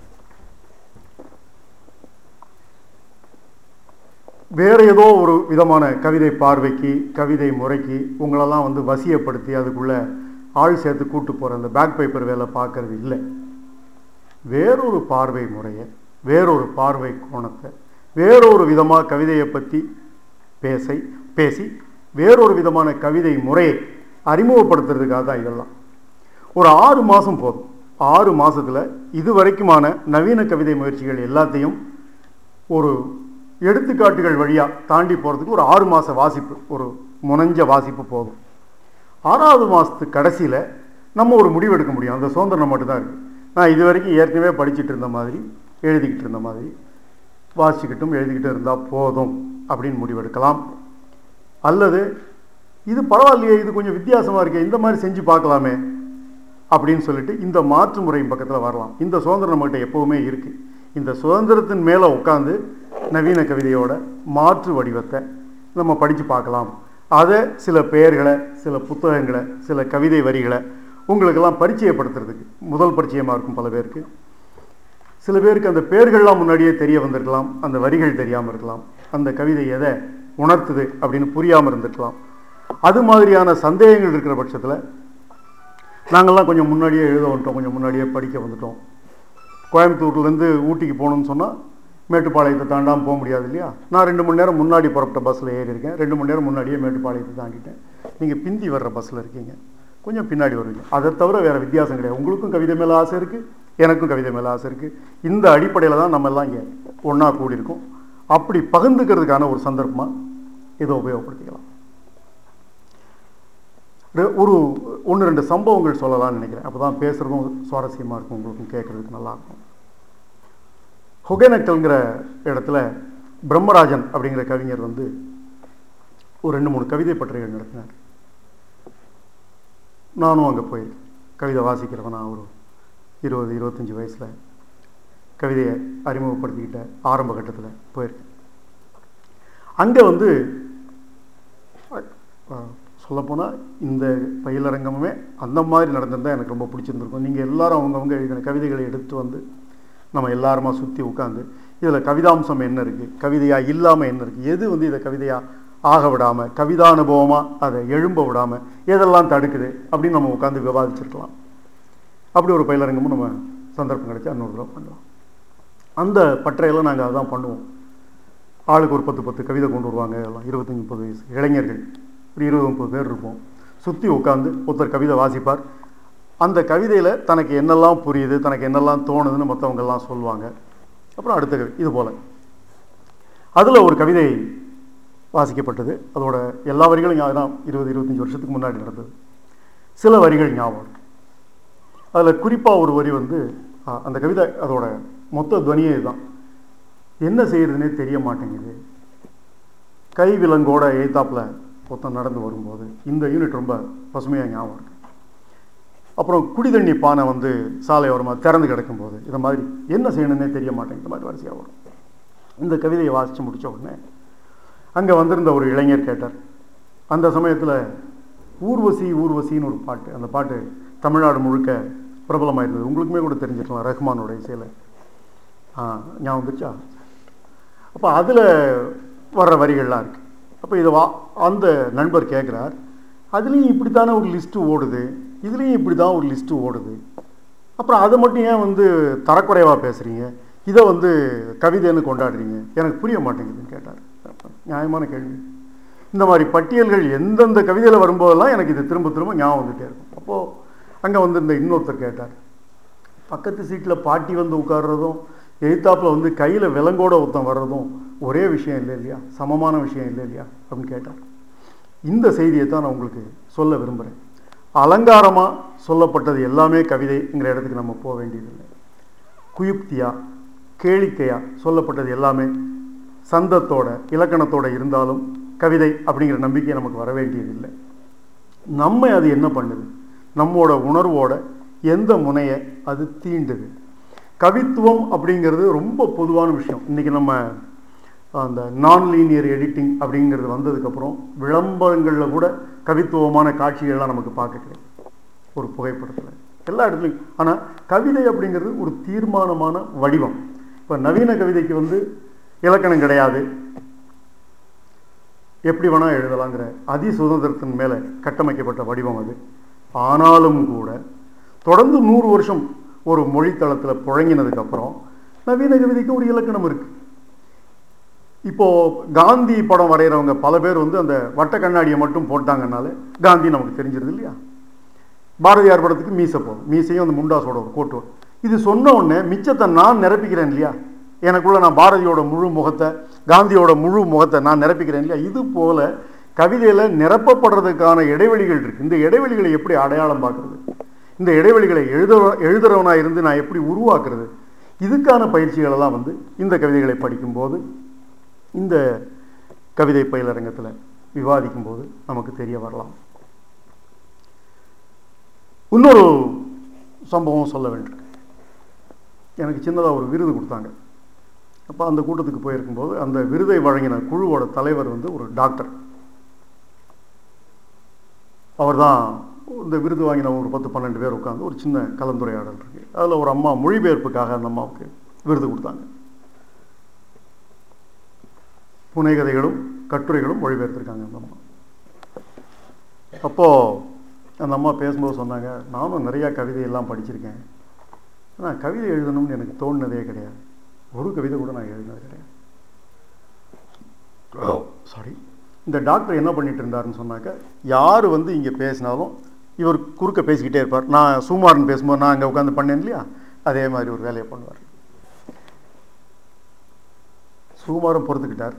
வேறு ஏதோ ஒரு விதமான கவிதை பார்வைக்கு கவிதை முறைக்கு உங்களெல்லாம் வந்து வசியப்படுத்தி அதுக்குள்ளே ஆள் சேர்த்து கூட்டு போகிற அந்த பேக் பேப்பர் வேலை பார்க்கறது இல்லை வேறொரு பார்வை முறையை வேறொரு பார்வை கோணத்தை வேறொரு விதமாக கவிதையை பற்றி பேசை பேசி வேறொரு விதமான கவிதை முறையை அறிமுகப்படுத்துறதுக்காக தான் இதெல்லாம் ஒரு ஆறு மாதம் போதும் ஆறு மாதத்தில் இது வரைக்குமான நவீன கவிதை முயற்சிகள் எல்லாத்தையும் ஒரு எடுத்துக்காட்டுகள் வழியாக தாண்டி போகிறதுக்கு ஒரு ஆறு மாத வாசிப்பு ஒரு முனைஞ்ச வாசிப்பு போதும் ஆறாவது மாதத்து கடைசியில் நம்ம ஒரு முடிவு எடுக்க முடியும் அந்த சுதந்திரம் மட்டும்தான் இருக்குது நான் இது வரைக்கும் ஏற்கனவே படிச்சுட்டு இருந்த மாதிரி எழுதிக்கிட்டு இருந்த மாதிரி வாசிச்சுக்கிட்டும் எழுதிக்கிட்டு இருந்தால் போதும் அப்படின்னு முடிவெடுக்கலாம் அல்லது இது பரவாயில்லையே இது கொஞ்சம் வித்தியாசமாக இருக்கே இந்த மாதிரி செஞ்சு பார்க்கலாமே அப்படின்னு சொல்லிட்டு இந்த மாற்று முறையின் பக்கத்தில் வரலாம் இந்த சுதந்திரம் நம்மகிட்ட எப்போவுமே இருக்குது இந்த சுதந்திரத்தின் மேலே உட்காந்து நவீன கவிதையோட மாற்று வடிவத்தை நம்ம படித்து பார்க்கலாம் அதை சில பெயர்களை சில புத்தகங்களை சில கவிதை வரிகளை உங்களுக்கெல்லாம் பரிச்சயப்படுத்துறதுக்கு முதல் பரிச்சயமாக இருக்கும் பல பேருக்கு சில பேருக்கு அந்த பேர்கள்லாம் முன்னாடியே தெரிய வந்திருக்கலாம் அந்த வரிகள் தெரியாமல் இருக்கலாம் அந்த கவிதை எதை உணர்த்துது அப்படின்னு புரியாமல் இருந்திருக்கலாம் அது மாதிரியான சந்தேகங்கள் இருக்கிற பட்சத்தில் நாங்கள்லாம் கொஞ்சம் முன்னாடியே எழுத வந்துட்டோம் கொஞ்சம் முன்னாடியே படிக்க வந்துட்டோம் கோயம்புத்தூர்லேருந்து ஊட்டிக்கு போகணும்னு சொன்னால் மேட்டுப்பாளையத்தை தாண்டாமல் போக முடியாது இல்லையா நான் ரெண்டு மணி நேரம் முன்னாடி புறப்பட்ட பஸ்ஸில் ஏறி இருக்கேன் ரெண்டு மணி நேரம் முன்னாடியே மேட்டுப்பாளையத்தை தாண்டிட்டேன் நீங்கள் பிந்தி வர்ற பஸ்ஸில் இருக்கீங்க கொஞ்சம் பின்னாடி வருவீங்க அதை தவிர வேறு வித்தியாசம் கிடையாது உங்களுக்கும் கவிதை மேலே ஆசை இருக்குது எனக்கும் கவிதை மேலே ஆசை இருக்குது இந்த அடிப்படையில் தான் நம்ம எல்லாம் இங்கே ஒன்றா கூடியிருக்கோம் அப்படி பகிர்ந்துக்கிறதுக்கான ஒரு சந்தர்ப்பமாக இதை உபயோகப்படுத்திக்கலாம் ரெ- ஒரு ஒன்று ரெண்டு சம்பவங்கள் சொல்லலாம்னு நினைக்கிறேன் அப்போ தான் பேசுகிறதும் சுவாரஸ்யமாக இருக்கும் உங்களுக்கும் கேட்குறதுக்கு நல்லாயிருக்கும் ஒகேனக்கல்ங்கிற இடத்துல பிரம்மராஜன் அப்படிங்கிற கவிஞர் வந்து ஒரு ரெண்டு மூணு கவிதை பட்டறைகள் நடத்தினார் நானும் அங்கே போயிருக்கேன் கவிதை வாசிக்கிறவனா ஒரு இருபது இருபத்தஞ்சி வயசில் கவிதையை அறிமுகப்படுத்திக்கிட்ட ஆரம்ப கட்டத்தில் போயிருக்கேன் அங்கே வந்து சொல்லப்போனால் இந்த பயிலரங்கமுமே அந்த மாதிரி நடந்திருந்தால் எனக்கு ரொம்ப பிடிச்சிருந்துருக்கும் நீங்கள் எல்லாரும் அவங்கவுங்க எழுதின கவிதைகளை எடுத்து வந்து நம்ம எல்லாருமா சுற்றி உட்காந்து இதில் கவிதாம்சம் என்ன இருக்குது கவிதையாக இல்லாமல் என்ன இருக்குது எது வந்து இதை கவிதையாக ஆக விடாமல் கவிதானுபவமாக அதை எழும்ப விடாமல் எதெல்லாம் தடுக்குது அப்படின்னு நம்ம உட்காந்து விவாதிச்சிருக்கலாம் அப்படி ஒரு பயிலரங்கமும் நம்ம சந்தர்ப்பம் கிடைச்சா இன்னொரு தடவை பண்ணலாம் அந்த பற்றையெல்லாம் நாங்கள் அதான் பண்ணுவோம் ஆளுக்கு ஒரு பத்து பத்து கவிதை கொண்டு வருவாங்க எல்லாம் இருபத்தஞ்சி முப்பது வயசு இளைஞர்கள் ஒரு இருபது முப்பது பேர் இருப்போம் சுற்றி உட்காந்து ஒருத்தர் கவிதை வாசிப்பார் அந்த கவிதையில் தனக்கு என்னெல்லாம் புரியுது தனக்கு என்னெல்லாம் தோணுதுன்னு மற்றவங்கெல்லாம் சொல்லுவாங்க அப்புறம் அடுத்த கவி இது போல் அதில் ஒரு கவிதை வாசிக்கப்பட்டது அதோட எல்லா வரிகளும் ஞாபகம் இருபது இருபத்தஞ்சி வருஷத்துக்கு முன்னாடி நடந்தது சில வரிகள் ஞாபகம் இருக்கு அதில் குறிப்பாக ஒரு வரி வந்து ஆ, அந்த கவிதை அதோட மொத்த துவனியே இதுதான் என்ன செய்யறதுனே தெரிய மாட்டேங்குது கை விலங்கோட எய்த்தாப்பில் ஒருத்தன் நடந்து வரும்போது இந்த யூனிட் ரொம்ப பசுமையாக ஞாபகம் இருக்கு அப்புறம் குடி தண்ணி பானை வந்து சாலை ஓரமாக திறந்து கிடக்கும்போது இந்த மாதிரி என்ன செய்யணுன்னே தெரிய மாட்டேங்குது இந்த மாதிரி வரிசையாக வரும் இந்த கவிதையை வாசித்து முடிச்ச உடனே அங்கே வந்திருந்த ஒரு இளைஞர் கேட்டார் அந்த சமயத்தில் ஊர்வசி ஊர்வசின்னு ஒரு பாட்டு அந்த பாட்டு தமிழ்நாடு முழுக்க பிரபலமாக இருந்தது உங்களுக்குமே கூட தெரிஞ்சிருக்கலாம் ரஹ்மானோட இசையில் ஆ ஞாபகம் வந்துச்சா அப்போ அதில் வர்ற வரிகள்லாம் இருக்குது அப்போ இதை வா அந்த நண்பர் கேட்குறார் அதுலேயும் இப்படி தானே ஒரு லிஸ்ட்டு ஓடுது இதுலேயும் இப்படி தான் ஒரு லிஸ்ட்டு ஓடுது அப்புறம் அதை மட்டும் ஏன் வந்து தரக்குறைவாக பேசுகிறீங்க இதை வந்து கவிதைன்னு கொண்டாடுறீங்க எனக்கு புரிய மாட்டேங்குதுன்னு கேட்டார் நியாயமான கேள்வி இந்த மாதிரி பட்டியல்கள் எந்தெந்த கவிதையில் வரும்போதெல்லாம் எனக்கு இது திரும்ப திரும்ப ஞாபகம் வந்துட்டே இருக்கும் அப்போது அங்கே வந்து இந்த இன்னொருத்தர் கேட்டார் பக்கத்து சீட்டில் பாட்டி வந்து உட்கார்றதும் எதிர்த்தாப்புல வந்து கையில் விலங்கோட ஒருத்தன் வர்றதும் ஒரே விஷயம் இல்லை இல்லையா சமமான விஷயம் இல்லை இல்லையா அப்படின்னு கேட்டார் இந்த செய்தியை தான் நான் உங்களுக்கு சொல்ல விரும்புகிறேன் அலங்காரமாக சொல்லப்பட்டது எல்லாமே கவிதைங்கிற இடத்துக்கு நம்ம போக வேண்டியதில்லை குயுக்தியா கேளிக்கையா சொல்லப்பட்டது எல்லாமே சந்தத்தோட இலக்கணத்தோட இருந்தாலும் கவிதை அப்படிங்கிற நம்பிக்கை நமக்கு வர வேண்டியதில்லை நம்ம அது என்ன பண்ணுது நம்மோட உணர்வோட எந்த முனையை அது தீண்டுது கவித்துவம் அப்படிங்கிறது ரொம்ப பொதுவான விஷயம் இன்றைக்கி நம்ம அந்த நான் லீனியர் எடிட்டிங் அப்படிங்கிறது வந்ததுக்கப்புறம் விளம்பரங்களில் கூட கவித்துவமான காட்சிகள்லாம் நமக்கு பார்க்க கிடைக்கும் ஒரு புகைப்படத்தில் எல்லா இடத்துலையும் ஆனால் கவிதை அப்படிங்கிறது ஒரு தீர்மானமான வடிவம் இப்போ நவீன கவிதைக்கு வந்து இலக்கணம் கிடையாது எப்படி வேணால் எழுதலாங்கிற அதி சுதந்திரத்தின் மேலே கட்டமைக்கப்பட்ட வடிவம் அது ஆனாலும் கூட தொடர்ந்து நூறு வருஷம் ஒரு மொழித்தளத்தில் புழங்கினதுக்கப்புறம் நவீன கவிதைக்கு ஒரு இலக்கணம் இருக்குது இப்போ காந்தி படம் வரைகிறவங்க பல பேர் வந்து அந்த வட்ட கண்ணாடியை மட்டும் போட்டாங்கனால காந்தி நமக்கு தெரிஞ்சிருது இல்லையா பாரதியார் படத்துக்கு மீசை போதும் மீசையும் அந்த முண்டாசோட ஒரு கோட்டு வரும். இது சொன்ன உடனே மிச்சத்தை நான் நிரப்பிக்கிறேன் இல்லையா எனக்குள்ள நான் பாரதியோட முழு முகத்தை காந்தியோட முழு முகத்தை நான் நிரப்பிக்கிறேன் இல்லையா இது போல கவிதையில் நிரப்பப்படுறதுக்கான இடைவெளிகள் இருக்கு இந்த இடைவெளிகளை எப்படி அடையாளம் பார்க்கறது இந்த இடைவெளிகளை எழுத எழுதுறவனா இருந்து நான் எப்படி உருவாக்குறது இதுக்கான பயிற்சிகளெல்லாம் வந்து இந்த கவிதைகளை படிக்கும்போது இந்த கவிதை பயிலரங்கத்தில் விவாதிக்கும் போது நமக்கு தெரிய வரலாம் இன்னொரு சம்பவம் சொல்ல வேண்டியிருக்கு எனக்கு சின்னதாக ஒரு விருது கொடுத்தாங்க அப்போ அந்த கூட்டத்துக்கு போயிருக்கும்போது அந்த விருதை வழங்கின குழுவோட தலைவர் வந்து ஒரு டாக்டர் அவர் தான் இந்த விருது வாங்கின ஒரு பத்து பன்னெண்டு பேர் உட்காந்து ஒரு சின்ன கலந்துரையாடல் இருக்கு அதில் ஒரு அம்மா மொழிபெயர்ப்புக்காக அந்த அம்மாவுக்கு விருது கொடுத்தாங்க புனைகதைகளும் கட்டுரைகளும் மொழிபெயர்த்திருக்காங்க அந்த அம்மா அப்போது அந்த அம்மா பேசும்போது சொன்னாங்க நானும் நிறையா கவிதையெல்லாம் படிச்சிருக்கேன் ஆனால் கவிதை எழுதணும்னு எனக்கு தோணுனதே கிடையாது ஒரு கவிதை கூட நான் எழுதினது கிடையாது சாரி இந்த டாக்டர் என்ன பண்ணிட்டு இருந்தாருன்னு சொன்னாக்க யார் வந்து இங்கே பேசினாலும் இவர் குறுக்க பேசிக்கிட்டே இருப்பார் நான் சுமாரன் பேசும்போது நான் அங்கே உட்காந்து பண்ணேன் இல்லையா அதே மாதிரி ஒரு வேலையை பண்ணுவார் சுகுமாரம் பொறுத்துக்கிட்டார்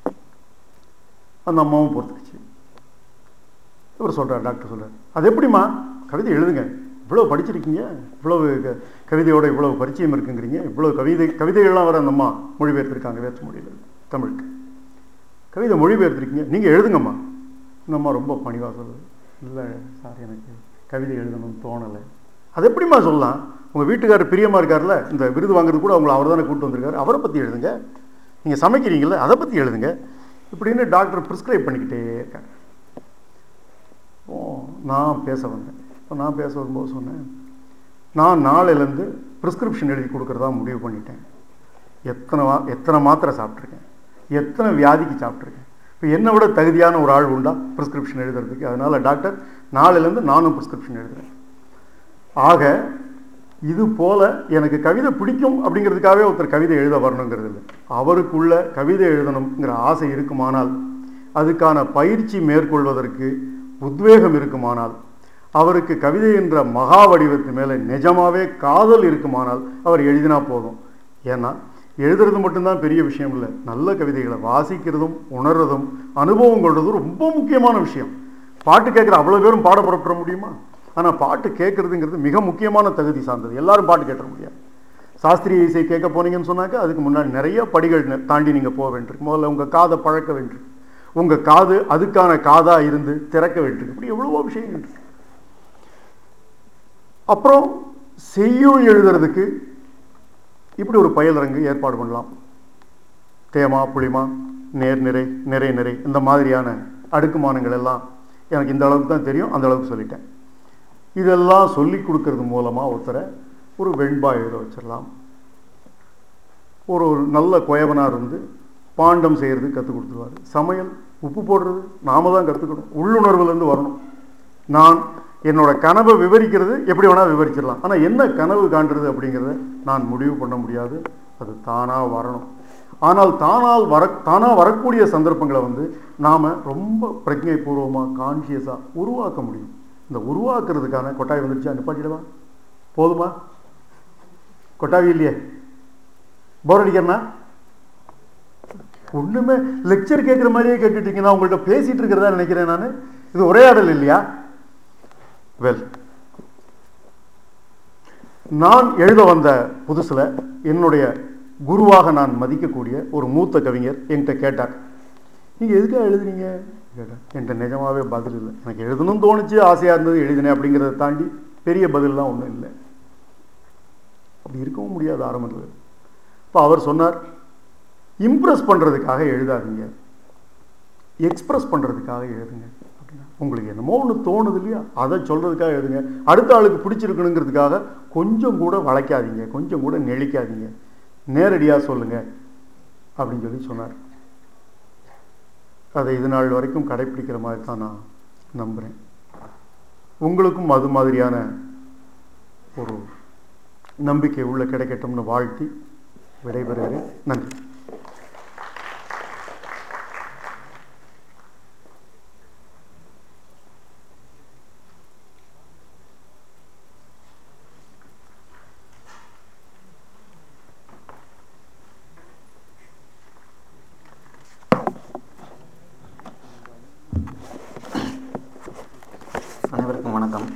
அந்த அம்மாவும் பொறுத்துக்குச்சு இவர் சொல்கிறார் டாக்டர் சொல்கிறார் அது எப்படிம்மா கவிதை எழுதுங்க இவ்வளோ படிச்சிருக்கீங்க இவ்வளவு க- கவிதையோட இவ்வளவு பரிச்சயம் இருக்குங்கிறீங்க இவ்வளோ கவிதை கவிதைகள்லாம் வர அந்த அம்மா மொழிபெயர்த்திருக்காங்க வேற்று மொழியில் தமிழுக்கு கவிதை மொழிபெயர்த்திருக்கீங்க நீங்கள் எழுதுங்கம்மா இந்த அம்மா ரொம்ப பணிவாக சொல்லுது இல்லை சார் எனக்கு கவிதை எழுதணும்னு தோணலை அது எப்படிம்மா சொல்லலாம் உங்கள் வீட்டுக்காரர் பிரியமாக இருக்கார்ல இந்த விருது வாங்குறது கூட அவங்கள அவர் தானே கூப்பிட்டு வந்திருக்காரு அவரை பற்றி எழுதுங்க நீங்கள் சமைக்கிறீங்களே அதை பற்றி எழுதுங்க இப்படின்னு டாக்டர் ப்ரிஸ்கிரைப் பண்ணிக்கிட்டே இருக்காங்க ஓ நான் பேச வந்தேன் இப்போ நான் பேச வரும்போது சொன்னேன் நான் நாளையிலேருந்து ப்ரிஸ்கிரிப்ஷன் எழுதி கொடுக்குறதா முடிவு பண்ணிட்டேன் எத்தனை வா எத்தனை மாத்திரை சாப்பிட்ருக்கேன் எத்தனை வியாதிக்கு சாப்பிட்ருக்கேன் இப்போ என்னை விட தகுதியான ஒரு ஆள் உண்டா ப்ரிஸ்கிரிப்ஷன் எழுதுறதுக்கு அதனால் டாக்டர் நாளையிலேருந்து நானும் ப்ரிஸ்கிரிப்ஷன் எழுதுறேன் ஆக இது போல எனக்கு கவிதை பிடிக்கும் அப்படிங்கிறதுக்காகவே ஒருத்தர் கவிதை எழுத வரணுங்கிறது இல்லை அவருக்குள்ள கவிதை எழுதணுங்கிற ஆசை இருக்குமானால் அதுக்கான பயிற்சி மேற்கொள்வதற்கு உத்வேகம் இருக்குமானால் அவருக்கு கவிதை என்ற மகா வடிவத்து மேலே நிஜமாவே காதல் இருக்குமானால் அவர் எழுதினா போதும் ஏன்னா எழுதுறது மட்டும்தான் பெரிய விஷயம் இல்லை நல்ல கவிதைகளை வாசிக்கிறதும் உணர்றதும் அனுபவம் கொள்றதும் ரொம்ப முக்கியமான விஷயம் பாட்டு கேட்குற அவ்வளோ பேரும் பாட புறப்பட முடியுமா ஆனால் பாட்டு கேட்குறதுங்கிறது மிக முக்கியமான தகுதி சார்ந்தது எல்லாரும் பாட்டு கேட்ட முடியாது சாஸ்திரிய இசை கேட்க போனீங்கன்னு சொன்னாக்கா அதுக்கு முன்னாடி நிறைய படிகள் நெ- தாண்டி நீங்கள் போக வேண்டியிருக்கு முதல்ல உங்கள் காதை பழக்க வேண்டியிருக்கு உங்கள் காது அதுக்கான காதாக இருந்து திறக்க வேண்டியிருக்கு இப்படி எவ்வளவோ விஷயங்கள் இருக்கு அப்புறம் செய்யுள் எழுதுறதுக்கு இப்படி ஒரு பயிலரங்கு ஏற்பாடு பண்ணலாம் தேமா புளிமா நேர் நிறை நிறை நிறை இந்த மாதிரியான அடுக்குமானங்கள் எல்லாம் எனக்கு இந்த அளவுக்கு தான் தெரியும் அந்த அளவுக்கு சொல்லிட்டேன் இதெல்லாம் சொல்லி கொடுக்கறது மூலமாக ஒருத்தரை ஒரு வெண்பா எழுத வச்சிடலாம் ஒரு ஒரு நல்ல குயவனார் வந்து பாண்டம் செய்கிறது கற்றுக் கொடுத்துருவார் சமையல் உப்பு போடுறது நாம தான் கற்றுக்கணும் உள்ளுணர்வுலேருந்து வரணும் நான் என்னோட கனவை விவரிக்கிறது எப்படி வேணால் விவரிச்சிடலாம் ஆனால் என்ன கனவு காண்றது அப்படிங்கிறத நான் முடிவு பண்ண முடியாது அது தானாக வரணும் ஆனால் தானால் வர தானாக வரக்கூடிய சந்தர்ப்பங்களை வந்து நாம் ரொம்ப பிரஜை பூர்வமாக கான்ஷியஸாக உருவாக்க முடியும் இந்த உருவாக்குறதுக்கான கொட்டாய் வந்துருச்சா நிப்பாட்டிடவா போதுமா கொட்டாவி இல்லையே போர் அடிக்கிறனா ஒண்ணுமே லெக்சர் கேட்குற மாதிரியே கேட்டுட்டீங்க நான் உங்கள்கிட்ட பேசிட்டு இருக்கிறதா நினைக்கிறேன் நான் இது உரையாடல் இல்லையா வெல் நான் எழுத வந்த புதுசுல என்னுடைய குருவாக நான் மதிக்கக்கூடிய ஒரு மூத்த கவிஞர் என்கிட்ட கேட்டார் நீங்க எதுக்காக எழுதுனீங்க கேட்டேன் என்கிட்ட நிஜமாவே பதில் இல்லை எனக்கு எழுதணும்னு தோணுச்சு ஆசையா இருந்தது எழுதினேன் அப்படிங்கிறத தாண்டி பெரிய பதில்லாம் ஒன்றும் இல்லை அப்படி இருக்கவும் முடியாது ஆரம்பத்தில் இப்போ அவர் சொன்னார் இம்ப்ரெஸ் பண்ணுறதுக்காக எழுதாதீங்க எக்ஸ்பிரஸ் பண்ணுறதுக்காக எழுதுங்க அப்படின்னா உங்களுக்கு என்னமோ ஒன்று தோணுது இல்லையா அதை சொல்கிறதுக்காக எழுதுங்க அடுத்த ஆளுக்கு பிடிச்சிருக்கணுங்கிறதுக்காக கொஞ்சம் கூட வளைக்காதீங்க கொஞ்சம் கூட நெளிக்காதீங்க நேரடியாக சொல்லுங்கள் அப்படின்னு சொல்லி சொன்னார் அதை இது நாள் வரைக்கும் கடைப்பிடிக்கிற மாதிரி தான் நான் நம்புகிறேன் உங்களுக்கும் அது மாதிரியான ஒரு நம்பிக்கை உள்ள கிடைக்கட்டும்னு வாழ்த்தி விடைபெறுகிறேன் நன்றி அனைவருக்கும் வணக்கம்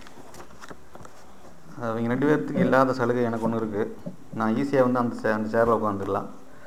அவங்க ரெண்டு பேர்த்துக்கு இல்லாத சலுகை எனக்கு ஒன்று இருக்குது நான் ஈஸியாக வந்து அந்த சே- அந்த சேரில் உட்காந்துடலாம்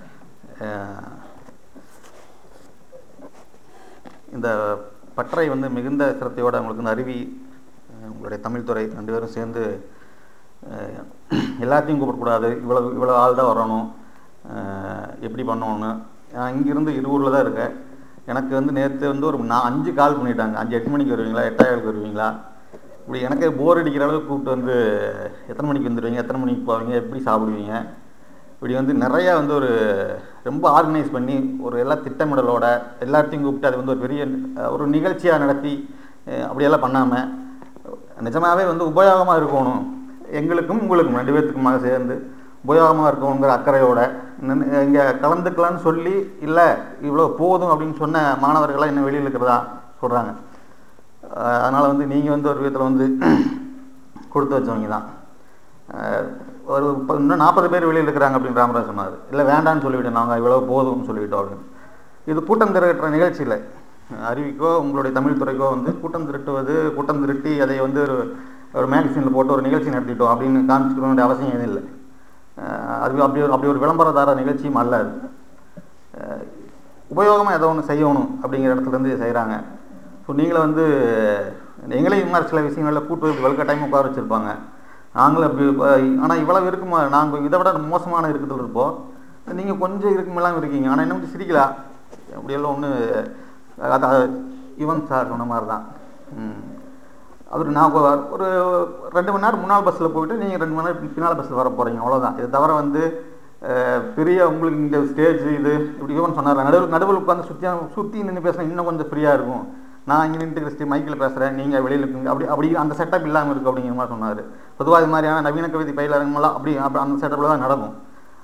இந்த பற்றை வந்து மிகுந்த சிரத்தையோடு அவங்களுக்கு வந்து அருவி அஹ், உங்களுடைய தமிழ்துறை ரெண்டு பேரும் சேர்ந்து அஹ், எல்லாத்தையும் கூப்பிடக்கூடாது இவ்வளோ இவ்வளோ ஆள் தான் வரணும் அஹ், எப்படி பண்ணணும்னு நான் இங்கேருந்து இருவூரில் தான் இருக்கேன் எனக்கு வந்து நேற்று வந்து ஒரு நான் அஞ்சு கால் பண்ணிட்டாங்க அஞ்சு எட்டு மணிக்கு வருவீங்களா எட்டாயிரத்துக்கு வருவீங்களா இப்படி எனக்கு போர் அடிக்கிற அளவுக்கு கூப்பிட்டு வந்து எத்தனை மணிக்கு வந்துடுவீங்க எத்தனை மணிக்கு போவீங்க எப்படி சாப்பிடுவீங்க இப்படி வந்து நிறையா வந்து ஒரு ரொம்ப ஆர்கனைஸ் பண்ணி ஒரு எல்லா திட்டமிடலோட எல்லாத்தையும் கூப்பிட்டு அது வந்து ஒரு பெரிய அஹ், ஒரு நிகழ்ச்சியாக நடத்தி அஹ், அப்படியெல்லாம் பண்ணாமல் நிஜமாகவே வந்து உபயோகமாக இருக்கணும் எங்களுக்கும் உங்களுக்கும் ரெண்டு பேர்த்துக்குமாக சேர்ந்து உபயோகமாக இருக்கணுங்கிற அக்கறையோட இங்கே கலந்துக்கலாம்னு சொல்லி இல்லை இவ்வளோ போதும் அப்படின்னு சொன்ன மாணவர்கள்லாம் இன்னும் வெளியில் இருக்கிறதா சொல்கிறாங்க அதனால் வந்து நீங்கள் வந்து ஒரு விதத்தில் வந்து கொடுத்து வச்சவங்க தான் அஹ் ஒரு இப்போ இன்னும் நாற்பது பேர் வெளியில் இருக்கிறாங்க அப்படின்னு ராமராஜ் சொன்னார் இல்லை வேண்டான்னு சொல்லிவிட்டோம் நாங்கள் இவ்வளோ போதும்னு சொல்லிவிட்டோம் அப்படின்னு இது கூட்டம் திரட்டுற நிகழ்ச்சியில் அறிவிக்கோ உங்களுடைய தமிழ் துறைக்கோ வந்து கூட்டம் திரட்டுவது கூட்டம் திரட்டி அதை வந்து ஒரு ஒரு மேகசினில் போட்டு ஒரு நிகழ்ச்சி நடத்திட்டோம் அப்படின்னு காமிச்சிக்க வேண்டிய அவசியம் எதுவும் இல்லை அஹ் அது அப்படி ஒரு அப்படி ஒரு விளம்பரதார நிகழ்ச்சியும் அல்ல அது உபயோகமாக ஏதோ ஒன்று செய்யணும் அப்படிங்கிற இடத்துலேருந்து செய்கிறாங்க ஸோ நீங்களும் வந்து எங்களையும் மாதிரி சில விஷயங்களில் கூட்டு வந்து வலுக்கட்டாயமாக உட்கார வச்சுருப்பாங்க நாங்களும் அப்படி ஆனால் இவ்வளவு இருக்குமா நாங்கள் இதை விட மோசமான இருக்கிறதுல இருப்போம் நீங்கள் கொஞ்சம் இருக்குமெல்லாம் இருக்கீங்க ஆனால் என்ன வந்து சிரிக்கலாம் அப்படியெல்லாம் ஒன்று அது யுவன் சார் சொன்ன மாதிரி தான் ம். அவர் நான் ஒரு- ஒரு ரெண்டு மணி நேரம் முன்னால் பஸ்ஸில் போயிட்டு நீங்கள் ரெண்டு மணி நேரம் பின்னால் பஸ்ஸில் வர போகிறீங்க அவ்வளோதான் இதை தவிர வந்து அஹ், பெரிய உங்களுக்கு இங்கே ஸ்டேஜ் இது இப்படி ஈவன் சொன்னார் நடுவில் நடுவில் உட்காந்து சுற்றி சுற்றி நின்று பேசினா இன்னும் கொஞ்சம் ஃப்ரீயாக இருக்கும் நான் இங்கே நின்று ஸ்டே மைக்கில் பேசுகிறேன் நீங்கள் வெளியில் இருக்கீங்க அப்படி அப்படி அந்த செட்டப் இல்லாமல் இருக்குது அப்படிங்கிற மாதிரி சொன்னார் பொதுவாக இது மாதிரியான நவீன கவிதை பயிலரங்கமெல்லாம் அப்படி அப்படி அந்த செட்டப்பில் தான் நடக்கும்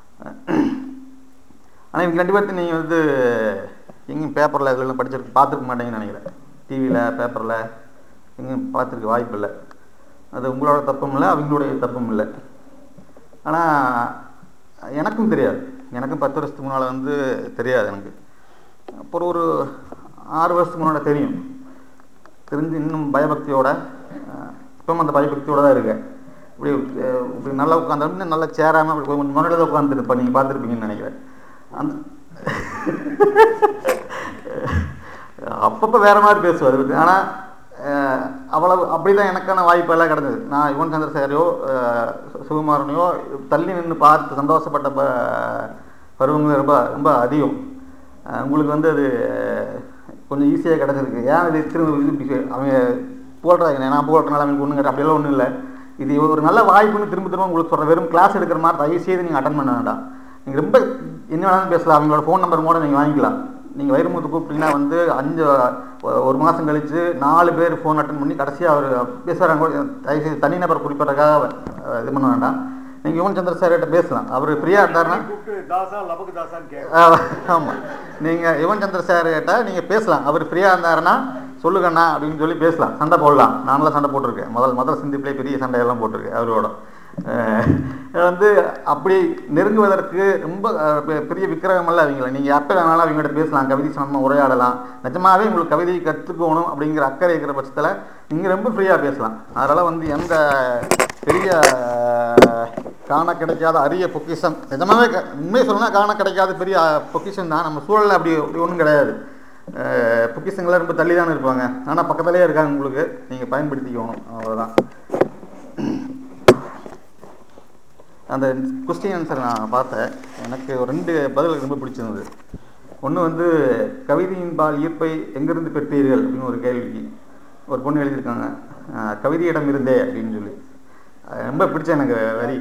ஆனால் இவங்க ரெண்டு பேர்த்து நீங்கள் வந்து எங்கேயும் பேப்பரில் இதெல்லாம் படிச்சிருக்கு பார்த்துருக்க மாட்டீங்கன்னு நினைக்கிறேன் டிவியில் பேப்பரில் எங்கேயும் பார்த்துருக்க வாய்ப்பு இல்லை அது உங்களோட தப்பும் இல்லை அவங்களுடைய தப்பும் இல்லை ஆனால் எனக்கும் தெரியாது எனக்கும் பத்து வருஷத்துக்கு முன்னால் வந்து தெரியாது எனக்கு அப்புறம் ஒரு ஆறு வருஷத்துக்கு முன்னால் தெரியும் தெரிஞ்சு இன்னும் பயபக்தியோட அஹ், இப்பவும் அந்த பயபக்தியோட தான் இருக்கேன் இப்படி அஹ், இப்படி நல்லா உட்காந்து இன்னும் நல்லா சேராமல் அப்படி கொஞ்சம் முன்னாடி தான் உட்காந்துருப்பேன் நீங்கள் பார்த்துருப்பீங்கன்னு நினைக்கிறேன் அந்த அப்பப்போ வேற மாதிரி பேசுவார் ஆனால் அவ்வளவு அப்படி தான் எனக்கான வாய்ப்பெல்லாம் கிடந்தது நான் யுவன் சந்திர சாரையோ அஹ், சு- சுகுமாரனையோ தள்ளி நின்று பார்த்து சந்தோஷப்பட்ட ப- பருவங்கள் ரொம்ப ரொம்ப அதிகம் அஹ், உங்களுக்கு வந்து அது கொஞ்சம் ஈஸியாக கிடச்சிருக்கு ஏன் இது திரும்ப இது இப்படி செய்- அவங்க போடுறாங்க நான் போடுறதுனால அவங்களுக்கு ஒன்றும் கிடையாது அப்படியெல்லாம் ஒன்றும் இல்லை இது ஒரு நல்ல வாய்ப்புன்னு திரும்ப திரும்ப உங்களுக்கு சொல்கிறேன் வெறும் கிளாஸ் எடுக்கிற மாதிரி தயவு செய்து நீங்கள் அட்டன் பண்ண வேண்டாம் நீங்கள் ரொம்ப என்ன வேணாலும் பேசலாம் அவங்களோட ஃபோன் நம்பர் கூட நீங்கள் வாங்கிக்கலாம் நீங்கள் வைரமுத்து கூப்பிட்டீங்கன்னா வந்து அஞ்சு ஒ- ஒரு மாதம் கழித்து நாலு பேர் ஃபோன் அட்டன் பண்ணி கடைசியாக அவர் பேசுகிறாங்க கூட தயவுசெய்து தனிநபர் குறிப்பிட்றதுக்காக அஹ், இது பண்ண வேண்டாம் நீங்கள் யுவன் சந்திர சார்கிட்ட பேசலாம் அவர் ஃப்ரீயாக இருந்தாருன்னா கூப்பிட்டு தாசா லபக்கு தாசான்னு கேட்க ஆமாம் நீங்கள் யுவன் சந்திர சார் கிட்ட நீங்கள் பேசலாம் அவர் ஃப்ரீயாக இருந்தாருன்னா சொல்லுங்கண்ணா அப்படின்னு சொல்லி பேசலாம் சண்டை போடலாம் நான்லாம் சண்டை போட்டிருக்கேன் முதல் முதல் சிந்திப்பிலே பெரிய சண்டையெல்லாம் போட்டிருக்கேன் அவரோட அஹ் வந்து அப்படி நெருங்குவதற்கு ரொம்ப அஹ், பெ- பெரிய விக்கிரகமல்ல அவங்கள நீங்கள் எப்போ வேணாலும் அவங்ககிட்ட பேசலாம் கவிதை சம்பந்தமாக உரையாடலாம் நிஜமாவே உங்களுக்கு கவிதையை கற்றுக்கணும் அப்படிங்கிற அக்கறை இருக்கிற பட்சத்தில் நீங்கள் ரொம்ப ஃப்ரீயாக பேசலாம் அதனால் வந்து எந்த பெரிய அஹ், காண கிடைக்காத அரிய பொக்கிஷம் நிஜமாவே க- உண்மையை சொல்லணும்னா காண கிடைக்காத பெரிய அஹ், பொக்கிஷம் தான் நம்ம சூழலில் அப்படி அப்படி ஒன்றும் கிடையாது அஹ், பொக்கிஷங்கள்லாம் ரொம்ப தள்ளி தானே இருப்பாங்க ஆனால் பக்கத்துலேயே இருக்காங்க உங்களுக்கு நீங்கள் பயன்படுத்திக்கணும் அவ்வளோதான் அந்த கொஸ்டின் ஆன்சர் நான் பார்த்தேன் எனக்கு ஒரு ரெண்டு பதில் ரொம்ப பிடிச்சிருந்தது ஒன்று வந்து கவிதையின் பால் ஈர்ப்பை எங்கிருந்து பெற்றீர்கள் அப்படின்னு ஒரு கேள்விக்கு ஒரு பொண்ணு எழுதியிருக்காங்க அஹ், கவிதையிடம் இருந்தே அப்படின்னு சொல்லி அது ரொம்ப பிடிச்ச எனக்கு வரி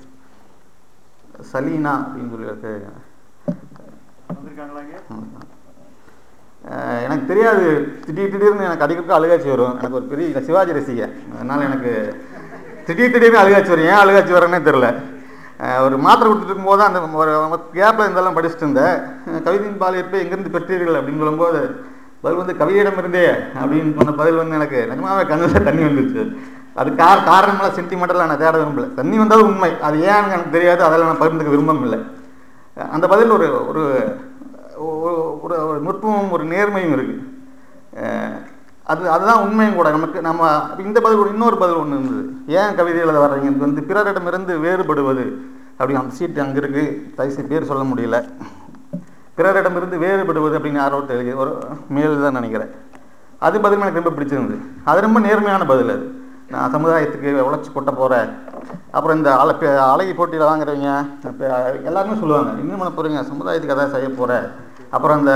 சலீனா அப்படின்னு சொல்லி இருக்கு வந்திருக்காங்களா இங்க அஹ் எனக்கு தெரியாது திடீர் திடீர்னு எனக்கு அடிக்கடி அழுகாச்சி வரும் எனக்கு ஒரு பெரிய சிவாஜி ரசிகை அதனால் எனக்கு திடீர் திடீர்னு அழுகாச்சி வரும் ஏன் அழுகாச்சி வரேன்னே தெரில அஹ் ஒரு மாத்திரை கொடுத்துட்டு இருக்கும்போது அந்த ஒரு கேப்பில் இருந்தெல்லாம் படிச்சுட்டு இருந்தேன் அஹ் கவிதையின் பால் இருப்பை எங்கேருந்து பெற்றீர்கள் அப்படின்னு சொல்லும்போது பதில் வந்து கவிதையிடம் இருந்தே அப்படின்னு சொன்ன பதில் வந்து எனக்கு நிஜமாவே கண்ணில் தண்ணி வந்துருச்சு அது கார் காரணமெல்லாம் சென்டிமெண்டலாக நான் தேட விரும்பல தண்ணி வந்தால் உண்மை அது ஏன்னு எனக்கு தெரியாது அதெல்லாம் நான் பகிர்ந்துக்க விரும்பவும் இல்லை அந்த பதில் ஒரு ஒரு ஒரு- ஒரு ஒரு நுட்பமும் ஒரு நேர்மையும் இருக்கு அஹ் அது அதுதான் உண்மையும் கூட நமக்கு நம்ம இந்த பதில் கூட இன்னொரு பதில் ஒன்று இருந்தது ஏன் கவிதை எழுத வர்றீங்க இது வந்து பிறரிடமிருந்து வேறுபடுவது அப்படி அந்த சீட்டு அங்கே இருக்கு தயவுசெய்து பேர் சொல்ல முடியல பிறரிடமிருந்து வேறுபடுவது அப்படின்னு யாரோ ஒருத்தர் எழுதி ஒரு மேல் தான் நினைக்கிறேன் அது பதில் எனக்கு ரொம்ப பிடிச்சிருந்தது அது ரொம்ப நேர்மையான பதில் அது நான் சமுதாயத்துக்கு உழைச்சி கொட்ட போகிறேன் அப்புறம் இந்த அலை பே- அழகி போட்டியில் வாங்குறவங்க இப்போ எல்லாருமே சொல்லுவாங்க இன்னும் பண்ண போகிறீங்க சமுதாயத்துக்கு அதான் செய்ய போகிறேன் அப்புறம் அந்த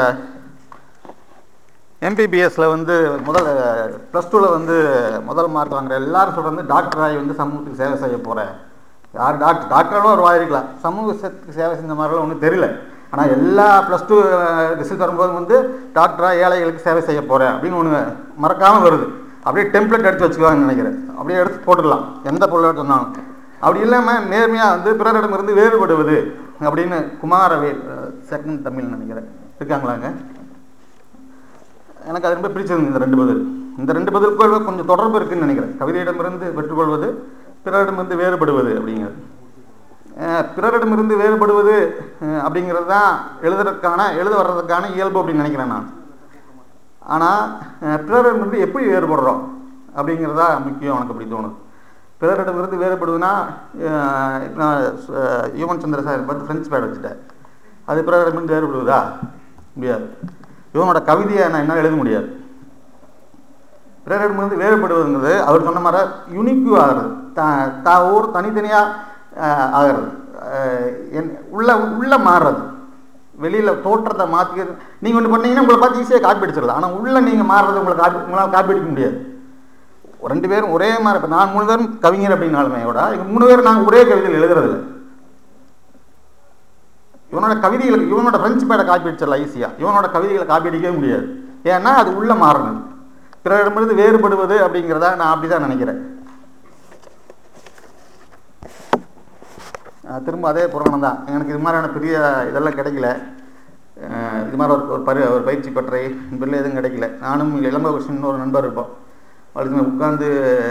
எம்பிபிஎஸ்ல வந்து முதல் ப்ளஸ் டூவில் வந்து முதல் மார்க் வாங்குற எல்லாரும் சொல்கிறது டாக்டர் ஆகி வந்து சமூகத்துக்கு சேவை செய்ய போகிறேன் யார் டாக்டர் டாக்டராலும் ஒரு வாயிருக்கலாம் சமூகத்துக்கு சேவை செஞ்ச மாதிரிலாம் ஒன்றும் தெரியல ஆனால் எல்லா ப்ளஸ் டூ ரிசல்ட் வரும்போது வந்து டாக்டராக ஏழைகளுக்கு சேவை செய்ய போகிறேன் அப்படின்னு ஒன்று மறக்காமல் வருது அப்படியே டெம்ப்ளேட் எடுத்து வச்சுக்குவாங்கன்னு நினைக்கிறேன் அப்படியே எடுத்து போட்டுடலாம் எந்த பொருளை சொன்னாலும் அப்படி இல்லாமல் நேர்மையாக வந்து பிறரிடமிருந்து வேறுபடுவது அப்படின்னு குமாரவேல் செகண்ட் தமிழ் நினைக்கிறேன் இருக்காங்களாங்க எனக்கு அது ரொம்ப பிடிச்சிருந்தது இந்த ரெண்டு பதில் இந்த ரெண்டு பதிலுக்குள்ள கொஞ்சம் தொடர்பு இருக்குன்னு நினைக்கிறேன் கவிதையிடமிருந்து பெற்றுக்கொள்வது பிறரிடமிருந்து வேறுபடுவது அப்படிங்கிறது அஹ் பிறரிடமிருந்து வேறுபடுவது அஹ் அப்படிங்கிறது தான் எழுதுறதுக்கான எழுத வர்றதுக்கான இயல்பு அப்படின்னு நினைக்கிறேன் நான் ஆனால் பிறரிடமிருந்து எப்படி வேறுபடுறோம் அப்படிங்கிறதா முக்கியம் எனக்கு அப்படி தோணுது பிறரிடமிருந்து வேறுபடுதுன்னா அஹ் இப்ப நான் ச- யுவன் சந்திர சார் பார்த்து ஃப்ரெண்ட்ஸ் பேட் வச்சுட்டேன் அது பிறரிடமிருந்து வேறுபடுவதா முடியாது இவனோட கவிதையை நான் என்னால் எழுத முடியாது பிறரிடமிருந்து வேறுபடுவதுங்கிறது அவர் சொன்ன மாதிரி யுனிக்கு ஆகிறது தா தா ஊர் தனித்தனியாக ஆகிறது அஹ் என் உள்ள உள்ள மாறுறது வெளியில் தோற்றத்தை மாற்றி நீங்கள் ஒன்று பண்ணீங்கன்னா உங்களை பார்த்து ஈஸியாக காப்பி அடிச்சிடலாம் ஆனால் உள்ள நீங்கள் மாறுறது உங்களை காப்பி உங்களால் காப்பி அடிக்க முடியாது ரெண்டு பேரும் ஒரே மாதிரி இப்போ நான் மூணு பேரும் கவிஞர் அப்படின்னாலுமே கூட எங்கள் மூணு பேரும் நாங்கள் ஒரே கவிதையில் எழுதுறதில்ல இவனோட கவிதைகளுக்கு இவனோட ஃப்ரெஞ்சு பேடை காப்பி அடிச்சிடலாம் ஈஸியாக இவனோட கவிதைகளை காப்பி அடிக்கவே முடியாது ஏன்னா அது உள்ள மாறணும் பிறரிடமிருந்து வேறுபடுவது அப்படிங்கிறத நான் அப்படி தான் நினைக்கிறேன் அஹ் திரும்ப அதே புராணம் தான் எனக்கு இது மாதிரியான பெரிய இதெல்லாம் கிடைக்கல அஹ் இது மாதிரி ஒரு ஒரு பரி ஒரு பயிற்சி பற்றை பெரிய எதுவும் கிடைக்கல நானும் இளம்பகிருஷ்ணன் ஒரு நண்பர் இருப்போம் அவளுக்கு உட்காந்து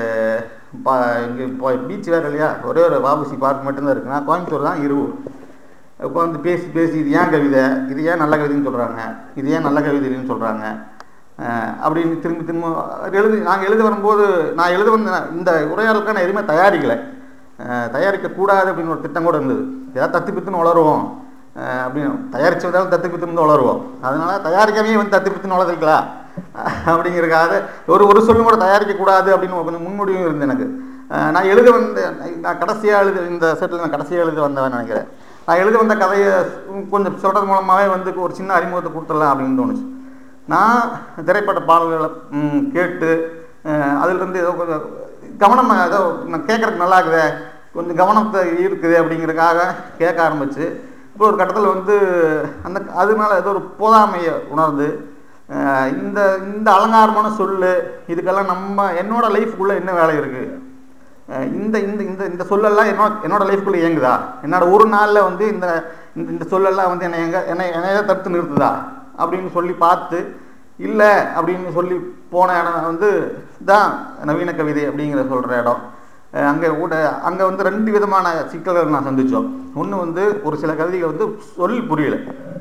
பா இங்கே இப்போ பீச் வேறு இல்லையா ஒரே ஒரு வாபுசி பார்க் மட்டும்தான் இருக்குது நான் கோயம்புத்தூர் தான் இருவூர் உட்காந்து பேசி பேசி இது ஏன் கவிதை இது ஏன் நல்ல கவிதைன்னு சொல்கிறாங்க இது ஏன் நல்ல கவிதை இல்லைன்னு சொல்கிறாங்க அப்படின்னு திரும்பி திரும்ப அது எழுதி நாங்கள் எழுத வரும்போது நான் எழுத வந்த இந்த உரையாடலுக்கு நான் எதுவுமே தயாரிக்கலை அஹ் தயாரிக்கக்கூடாது அப்படின்னு ஒரு திட்டம் கூட இருந்தது ஏதாவது தத்து பித்துன்னு வளருவோம் அஹ் அப்படின்னு தயாரிச்சதாலும் தத்து பித்துன்னு வளருவோம் அதனால தயாரிக்காமே வந்து தத்து பித்துன்னு வளர்த்துக்கலாம் அப்படிங்கிறதுக்காக ஒரு ஒரு சொல்லும் கூட தயாரிக்கக்கூடாது அப்படின்னு கொஞ்சம் முன்முடிவும் இருந்தது எனக்கு அஹ் நான் எழுத வந்த நான் கடைசியாக எழுத இந்த செட்டில் நான் கடைசியாக எழுத வந்தவன் நினைக்கிறேன் நான் எழுத வந்த கதையை கொஞ்சம் சொல்கிறது மூலமாகவே வந்து ஒரு சின்ன அறிமுகத்தை கொடுத்துடலாம் அப்படின்னு தோணுச்சு நான் திரைப்பட பாடல்களை ம், கேட்டு அஹ், அதிலிருந்து ஏதோ கொஞ்சம் கவனம் ஏதோ நான் கேட்குறதுக்கு நல்லா இருக்குதே கொஞ்சம் கவனத்தை இருக்குது அப்படிங்கிறதுக்காக கேட்க ஆரம்பிச்சு இப்போ ஒரு கட்டத்தில் வந்து அந்த அதனால ஏதோ ஒரு போதாமையை உணர்ந்து அஹ், இந்த இந்த அலங்காரமான சொல்லு இதுக்கெல்லாம் நம்ம என்னோட லைஃப்குள்ளே என்ன வேலை இருக்குது அஹ் இந்த இந்த இந்த இந்த சொல்லெல்லாம் என்னோட என்னோட லைஃப்குள்ளே இயங்குதா என்னோட ஒரு நாளில் வந்து இந்த இந்த இந்த சொல்லெல்லாம் வந்து என்னை எங்க என்னை என்னைய தடுத்து நிறுத்துதா அப்படின்னு சொல்லி பார்த்து இல்லை அப்படின்னு சொல்லி போன இடம் வந்து தான் நவீன கவிதை அப்படிங்கிற சொல்கிற இடம் அஹ் அங்கே கூட அங்கே வந்து ரெண்டு விதமான சிக்கல்கள் நான் சந்தித்தோம் ஒன்று வந்து ஒரு சில கவிதைகள் வந்து சொல் புரியல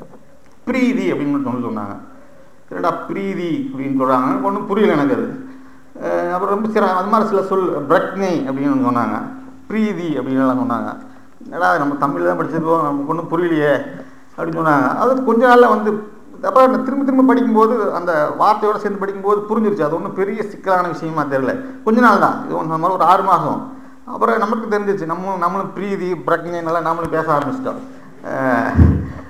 பிரீதி அப்படின்னு சொல்லி சொன்னாங்க என்னடா பிரீதி அப்படின்னு சொல்கிறாங்க ஒன்றும் புரியல எனக்கு அது அஹ் அப்புறம் ரொம்ப சில அது மாதிரி சில சொல் பிரக்னை அப்படின்னு ஒண்ணு சொன்னாங்க பிரீதி அப்படின்னு எல்லாம் சொன்னாங்க என்னடா நம்ம தமிழ் தான் படிச்சிருக்கோம் நமக்கு ஒன்றும் புரியலையே அப்படின்னு சொன்னாங்க அது கொஞ்ச நாளில் வந்து அப்புறம் நான் திரும்ப திரும்ப படிக்கும்போது அந்த வார்த்தையோட சேர்ந்து படிக்கும்போது புரிஞ்சிருச்சு அது ஒன்றும் பெரிய சிக்கலான விஷயமா தெரியல கொஞ்ச நாள் தான் இது ஒன்று மாதிரி ஒரு ஆறு மாதம் அப்புறம் நமக்கு தெரிஞ்சிச்சு நம்ம நம்மளும் பிரீதி பிரக்ஞை நல்லா நம்மளும் பேச ஆரம்பிச்சிட்டோம் அஹ்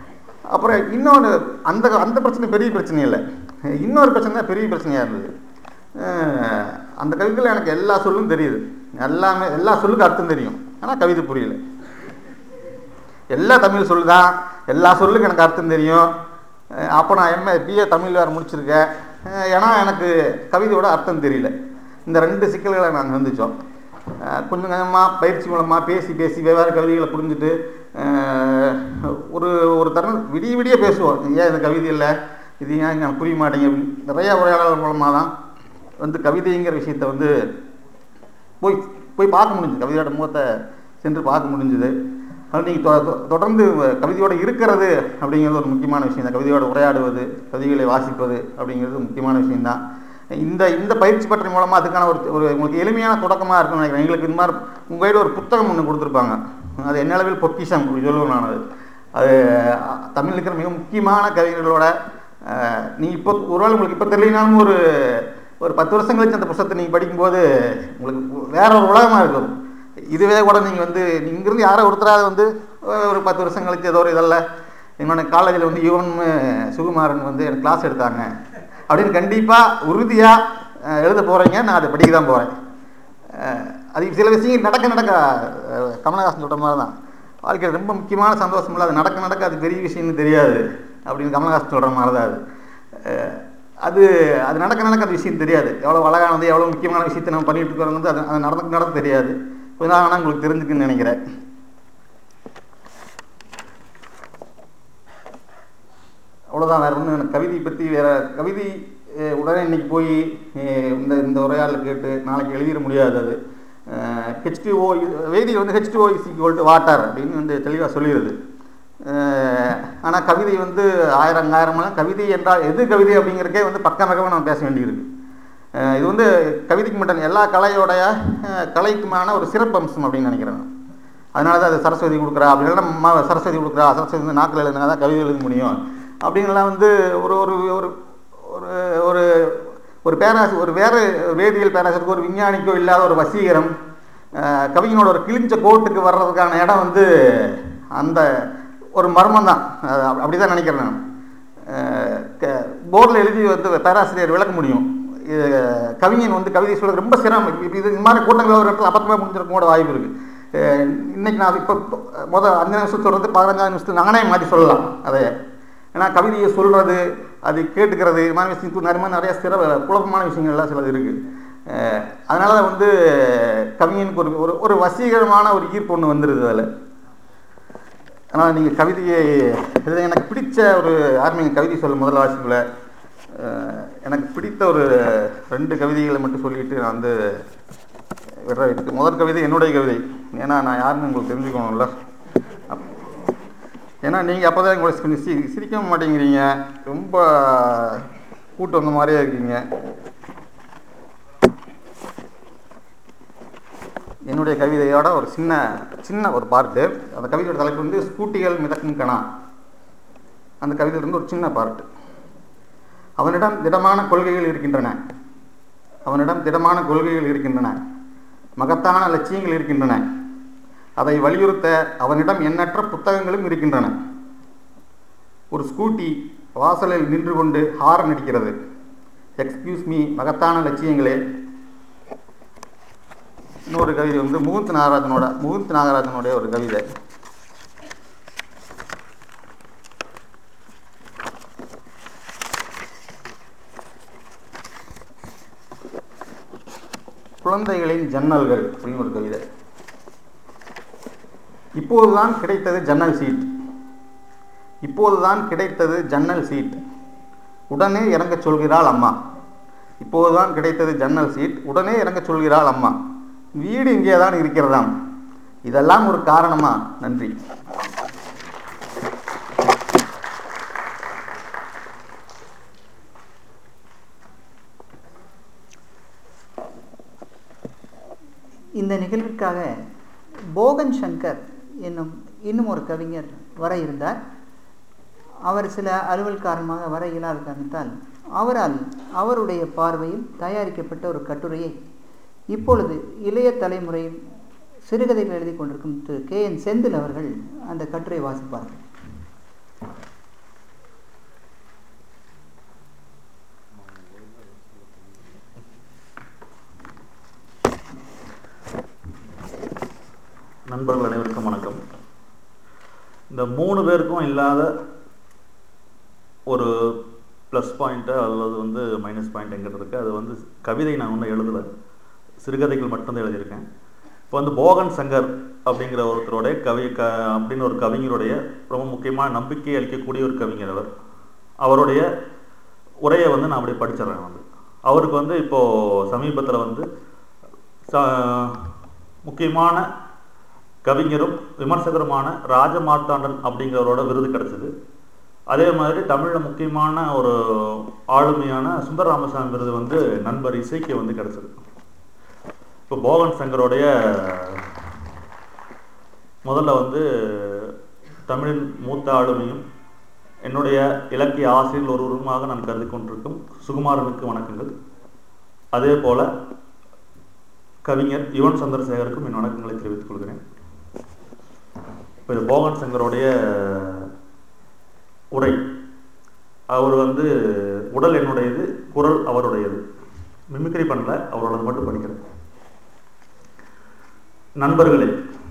அப்புறம் இன்னொன்று அந்த அந்த பிரச்சனை பெரிய பிரச்சனை இல்லை இன்னொரு பிரச்சனை தான் பெரிய பிரச்சனையாக இருந்தது அஹ் அந்த கவிதையில் எனக்கு எல்லா சொல்லும் தெரியுது எல்லாமே எல்லா சொல்லுக்கும் அர்த்தம் தெரியும் ஆனால் கவிதை புரியல எல்லா தமிழ் சொல்லு தான் எல்லா சொல்லுக்கும் எனக்கு அர்த்தம் தெரியும் அஹ் அப்போ நான் எம்ஏ பிஏ தமிழ் வேறு முடிச்சிருக்கேன் அஹ் ஏன்னா எனக்கு கவிதையோட அர்த்தம் தெரியல இந்த ரெண்டு சிக்கல்களை நாங்கள் சந்தித்தோம் அஹ் கொஞ்சம் கொஞ்சமாக பயிற்சி மூலமாக பேசி பேசி வெவ்வேறு கவிதைகளை புரிஞ்சுட்டு அஹ் ஒரு ஒரு தருணம் விடிய விடிய பேசுவோம் ஏன் இந்த கவிதை இல்லை இது ஏன் எனக்கு புரிய மாட்டேங்க அப்படின்னு நிறைய உரையாடல் மூலமாக தான் வந்து கவிதைங்கிற விஷயத்தை வந்து போய் போய் பார்க்க முடிஞ்சுது கவிதையோட முகத்தை சென்று பார்க்க முடிஞ்சுது அது நீங்கள் தொடர்ந்து கவிதையோட இருக்கிறது அப்படிங்கிறது ஒரு முக்கியமான விஷயம் தான் கவிதையோட உரையாடுவது கவிதைகளை வாசிப்பது அப்படிங்கிறது முக்கியமான விஷயம்தான் இந்த இந்த பயிற்சி பற்றி மூலமாக அதுக்கான ஒரு ஒரு உங்களுக்கு எளிமையான தொடக்கமாக இருக்கும்னு நினைக்கிறேன் எங்களுக்கு இந்த மாதிரி உங்கள் கையில் ஒரு புத்தகம் ஒன்று கொடுத்துருப்பாங்க அது என்ன அளவில் பொக்கிஷம் அப்படி சொல்லுவேன் நான் அது அது அஹ், தமிழ்ல இருக்கிற மிக முக்கியமான கவிஞர்களோட அஹ், நீ இப்போ ஒருவேளை உங்களுக்கு இப்போ தெரியலனாலும் ஒரு ஒரு பத்து வருஷம் கழிச்சு அந்த புத்தகத்தை நீங்கள் படிக்கும்போது உங்களுக்கு வேற ஒரு உலகமாக இருக்கும் இதுவே கூட நீங்கள் வந்து இங்கிருந்து யாரோ ஒருத்தராவது வந்து அஹ், ஒரு பத்து வருஷம் கழிச்சு ஏதோ ஒரு இதல்ல என்னோட காலேஜில் வந்து யுவன் சுகுமாரன் வந்து எனக்கு கிளாஸ் எடுத்தாங்க அப்படின்னு கண்டிப்பாக உறுதியாக எழுத போகிறீங்க நான் அதை படிக்க தான் போகிறேன் அது சில விஷயங்கள் நடக்க நடக்க அஹ், கமலஹாசன் சொல்கிற மாதிரி தான் வாழ்க்கையில் ரொம்ப முக்கியமான சந்தோஷம் இல்லை அது நடக்க நடக்க அது பெரிய விஷயம்னு தெரியாது அப்படின்னு கமலஹாசன் சொல்கிற மாதிரி தான் அது அஹ், அது அது நடக்க நடக்க அது விஷயம் தெரியாது எவ்வளோ அழகானது எவ்வளோ முக்கியமான விஷயத்தை நம்ம பண்ணிட்டு இருக்கிறோம் வந்து அது அது நடந்து நடக்க தெரியாது கொஞ்ச நாள் ஆனால் உங்களுக்கு தெரிஞ்சுக்குன்னு நினைக்கிறேன் அவ்வளோதான் வேறு ஒன்றும் எனக்கு கவிதை பற்றி வேற கவிதை அஹ், உடனே இன்னைக்கு போய் அஹ், இந்த இந்த உரையாடல் கேட்டு நாளைக்கு எழுதிட முடியாது அது ஹெச்டிஓ வேதியில் வந்து H two O is equal to water அப்படின்னு வந்து தெளிவாக சொல்லிடுது ஆனால் கவிதை வந்து ஆயிரம் ஆயிரமெல்லாம் கவிதை என்றால் எது கவிதை அப்படிங்கிறக்கே வந்து பக்கம் பக்கமாக நம்ம பேச வேண்டியிருக்கு அஹ், இது வந்து கவிதைக்கு மட்டும் எல்லா கலையோடைய அஹ், கலைக்குமான ஒரு சிறப்பம்சம் அப்படின்னு நினைக்கிறேன் நான். அதனால தான் அது சரஸ்வதி கொடுக்குறா அப்படி இல்லைன்னா அம்மா சரஸ்வதி கொடுக்குறா சரஸ்வதி வந்து நாக்கில் எழுதுனா தான் கவிதை எழுத முடியும் அப்படின்லாம் வந்து ஒரு ஒரு ஒரு ஒரு ஒரு ஒரு பேராசி ஒரு வேறு வேதியியல் பேராசிரியருக்கு ஒரு விஞ்ஞானிக்கோ இல்லாத ஒரு வசீகரம் அஹ், கவிஞனோட ஒரு கிழிஞ்ச கோட்டுக்கு வர்றதுக்கான இடம் வந்து அந்த ஒரு மர்மம் தான் அப்படி தான் நினைக்கிறேன் நான் போர்டில் எழுதி வந்து பேராசிரியர் விளக்க முடியும் இது கவிஞன் வந்து கவிதை சொல்றது ரொம்ப சிரமம் இப்ப இது இந்த மாதிரி கூட்டங்கள் ஒரு இடத்துல அப்பத்தமாக முடிஞ்சிருக்கும் கூட வாய்ப்பு இருக்கு அஹ் இன்னைக்கு நான் இப்போ மொதல் அஞ்சு நிமிஷம் சொல்கிறது பதினஞ்சாவது நிமிஷத்துக்கு நானே மாற்றி சொல்லலாம் அதை ஏன்னா கவிதையை சொல்கிறது அது கேட்டுக்கிறது இது மாதிரி விஷயம் நிறைய மாதிரி நிறைய சிற குழப்பமான விஷயங்கள்லாம் சிலது இருக்குது அதனால தான் வந்து கவிஞனுக்கு ஒரு ஒரு ஒரு வசீகரமான ஒரு ஈர்ப்பு ஒன்று வந்துடுது அதில் ஆனால் நீங்கள் கவிதையை இது எனக்கு பிடிச்ச ஒரு யாருமே கவிதை சொல்ல முதல் வாசிப்பில் எனக்கு பிடித்த ஒரு ரெண்டு கவிதைகளை மட்டும் சொல்லிட்டு நான் வந்து விடுற வைத்து முதல் கவிதை என்னுடைய கவிதை ஏன்னா நான் யாருன்னு உங்களுக்கு தெரிஞ்சுக்கணும்ல அப்- ஏன்னா நீங்கள் அப்போ தான் உங்களை கொஞ்சம் சி சிரிக்க மாட்டேங்கிறீங்க ரொம்ப கூட்டு வந்த மாதிரியே இருக்கீங்க என்னுடைய கவிதையோட ஒரு சின்ன சின்ன ஒரு பார்ட்டு அந்த கவிதையோட தலைப்பு வந்து ஸ்கூட்டிகள் மிதக்கும் கணா அந்த கவிதையிலிருந்து ஒரு சின்ன பார்ட்டு அவனிடம் திடமான கொள்கைகள் இருக்கின்றன அவனிடம் திடமான கொள்கைகள் இருக்கின்றன மகத்தான லட்சியங்கள் இருக்கின்றன அதை வலியுறுத்த அவனிடம் எண்ணற்ற புத்தகங்களும் இருக்கின்றன ஒரு ஸ்கூட்டி வாசலில் நின்று கொண்டு ஹாரன் அடிக்கிறது எக்ஸ்கியூஸ் மீ மகத்தான லட்சியங்களே இன்னொரு கவிதை வந்து முகுந்த் நாகராஜனோட முகுந்த் நாகராஜனுடைய ஒரு கவிதை குழந்தைகளின் ஜன்னல்கள் அப்படின்னு ஒரு கவிதை இப்போதுதான் கிடைத்தது ஜன்னல் சீட் இப்போதுதான் கிடைத்தது ஜன்னல் சீட் உடனே இறங்கச் சொல்கிறாள் அம்மா இப்போதுதான் கிடைத்தது ஜன்னல் சீட் உடனே இறங்கச் சொல்கிறாள் அம்மா வீடு இங்கே தான் இருக்கிறதாம் இதெல்லாம் ஒரு காரணமா நன்றி இந்த நிகழ்விற்காக போகன் சங்கர் என்னும் இன்னும் ஒரு கவிஞர் வர இருந்தார் அவர் சில அலுவல் காரணமாக வர இயலாத காரணத்தால் அவரால் அவருடைய பார்வையில் தயாரிக்கப்பட்ட ஒரு கட்டுரையை இப்பொழுது இளைய தலைமுறையில் சிறுகதைகள் எழுதி கொண்டிருக்கும் திரு கே என் செந்தில் அவர்கள் அந்த கட்டுரை வாசிப்பார்கள் நண்பர்கள் அனைவருக்கும் வணக்கம் இந்த மூணு பேருக்கும் இல்லாத ஒரு ப்ளஸ் பாயிண்ட்டு அல்லது வந்து மைனஸ் பாயிண்ட் எங்கிட்ட இருக்குது அது வந்து கவிதை நான் ஒன்றும் எழுதலை சிறுகதைகள் மட்டும்தான் எழுதியிருக்கேன் இப்போ வந்து போகன் சங்கர் அப்படிங்கிற ஒருத்தருடைய கவி க அப்படின்னு ஒரு கவிஞருடைய ரொம்ப முக்கியமான நம்பிக்கை அளிக்கக்கூடிய ஒரு கவிஞர் அவர் அவருடைய உரையை வந்து நான் அப்படியே படிச்சிடுறேன் வந்து அவருக்கு வந்து இப்போது சமீபத்தில் வந்து ச முக்கியமான கவிஞரும் விமர்சகருமான ராஜமார்த்தாண்டன் அப்படிங்கிறவரோட விருது கிடைச்சது அதே மாதிரி தமிழில் முக்கியமான ஒரு ஆளுமையான சுந்தர ராமசாமி விருது வந்து நண்பர் இசைக்கு வந்து கிடைச்சது இப்போ போகன் சங்கருடைய முதல்ல வந்து தமிழின் மூத்த ஆளுமையும் என்னுடைய இலக்கிய ஆசிரியர் ஒருவருமாக நான் கருதி கொண்டிருக்கும் சுகுமாரனுக்கு வணக்கங்கள் அதே போல கவிஞர் யுவன் சந்திரசேகருக்கும் என் வணக்கங்களை தெரிவித்துக் கொள்கிறேன் இப்போ இது போகன் சங்கருடைய உரை அவர் வந்து உடல் என்னுடையது குரல் அவருடையது மிமிக்ரி பண்ணல அவரோடது மட்டும் படிக்கிறேன் நண்பர்களே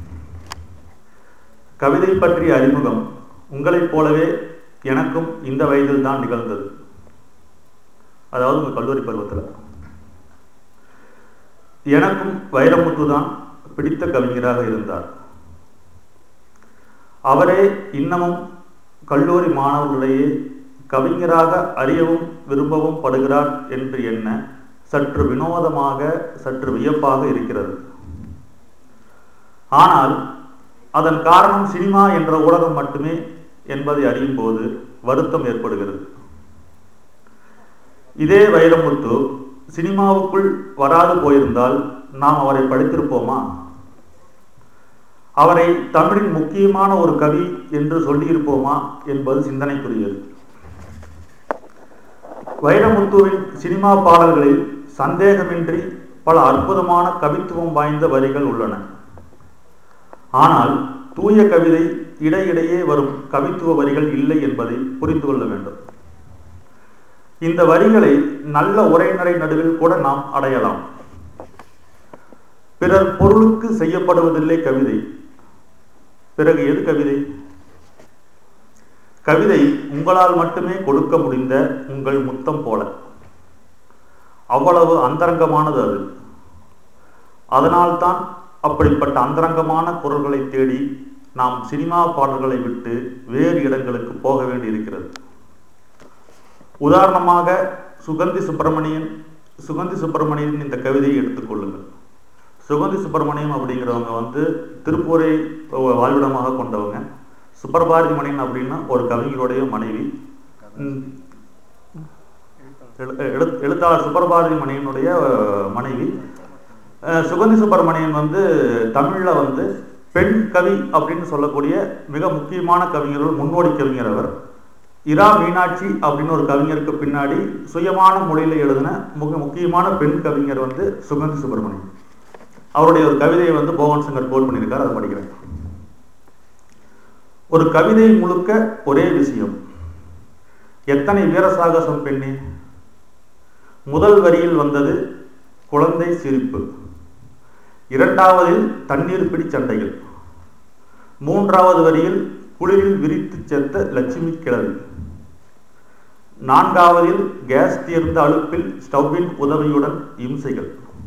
கவிதை பற்றிய அறிமுகம் உங்களைப் போலவே எனக்கும் இந்த வயதில் தான் நிகழ்ந்தது அதாவது உங்கள் கல்லூரி பருவத்தில் எனக்கும் வைரமுத்து தான் பிடித்த கவிஞராக இருந்தார் அவரே இன்னமும் கல்லூரி மாணவர்களிடையே கவிஞராக அறியவும் விரும்பவும் படுகிறார் என்று எண்ண சற்று வினோதமாக சற்று வியப்பாக இருக்கிறது ஆனால் அதன் காரணம் சினிமா என்ற ஊடகம் மட்டுமே என்பதை அறியும் போது வருத்தம் ஏற்படுகிறது இதே வைரமுத்து சினிமாவுக்குள் வராது போயிருந்தால் நாம் அவரை படித்திருப்போமா அவரை தமிழின் முக்கியமான ஒரு கவி என்று சொல்லியிருப்போமா என்பது சிந்தனைக்குரியது வைரமுத்துவின் சினிமா பாடல்களில் சந்தேகமின்றி பல அற்புதமான கவித்துவம் வாய்ந்த வரிகள் உள்ளன ஆனால் தூய கவிதை இடையிடையே வரும் கவித்துவ வரிகள் இல்லை என்பதை புரிந்து கொள்ள வேண்டும் இந்த வரிகளை நல்ல உரைநடை நடுவில் கூட நாம் அடையலாம் பிறர் பொருளுக்கு செய்யப்படுவதில்லை கவிதை பிறகு எது கவிதை கவிதை உங்களால் மட்டுமே கொடுக்க முடிந்த உங்கள் முத்தம் போல அவ்வளவு அந்தரங்கமானது அது அதனால்தான் அப்படிப்பட்ட அந்தரங்கமான குரல்களை தேடி நாம் சினிமா பாடல்களை விட்டு வேறு இடங்களுக்கு போக வேண்டியிருக்கிறது உதாரணமாக சுகந்தி சுப்பிரமணியன் சுகந்தி சுப்பிரமணியன் இந்த கவிதையை எடுத்துக்கொள்ளுங்கள் சுகந்தி சுப்பிரமணியம் அப்படிங்கிறவங்க வந்து திருப்பூரை வாழ்விடமாக கொண்டவங்க சுப்பிரபாரதி மணியன் அப்படின்னா ஒரு கவிஞருடைய மனைவி ம், எழு- எழு- எழுத்தாளர் சுப்பிரபாரதி மணியனுடைய மனைவி அஹ், சுகந்தி சுப்பிரமணியன் வந்து தமிழில் வந்து பெண் கவி அப்படின்னு சொல்லக்கூடிய மிக முக்கியமான கவிஞர்கள் முன்னோடி கவிஞர் அவர் இரா மீனாட்சி அப்படின்னு ஒரு கவிஞருக்கு பின்னாடி சுயமான மொழியில் எழுதின மிக முக்கியமான பெண் கவிஞர் வந்து சுகந்தி சுப்பிரமணியன் அவருடைய ஒரு கவிதையை வந்து போகன் சங்கர் கோட் பண்ணியிருக்காரு அதை படிக்கிறேன் ஒரு கவிதை முழுக்க ஒரே விஷயம் எத்தனை வீரசாகசம் பெண்ணே முதல் வரியில் வந்தது குழந்தை சிரிப்பு இரண்டாவதில் தண்ணீர் பிடி சண்டைகள் மூன்றாவது வரியில் குளிரில் விரித்து சேர்த்த லட்சுமி கிழவி நான்காவதில் கேஸ் தீர்ந்த அழுப்பில் ஸ்டவ்வின் உதவியுடன் இம்சைகள்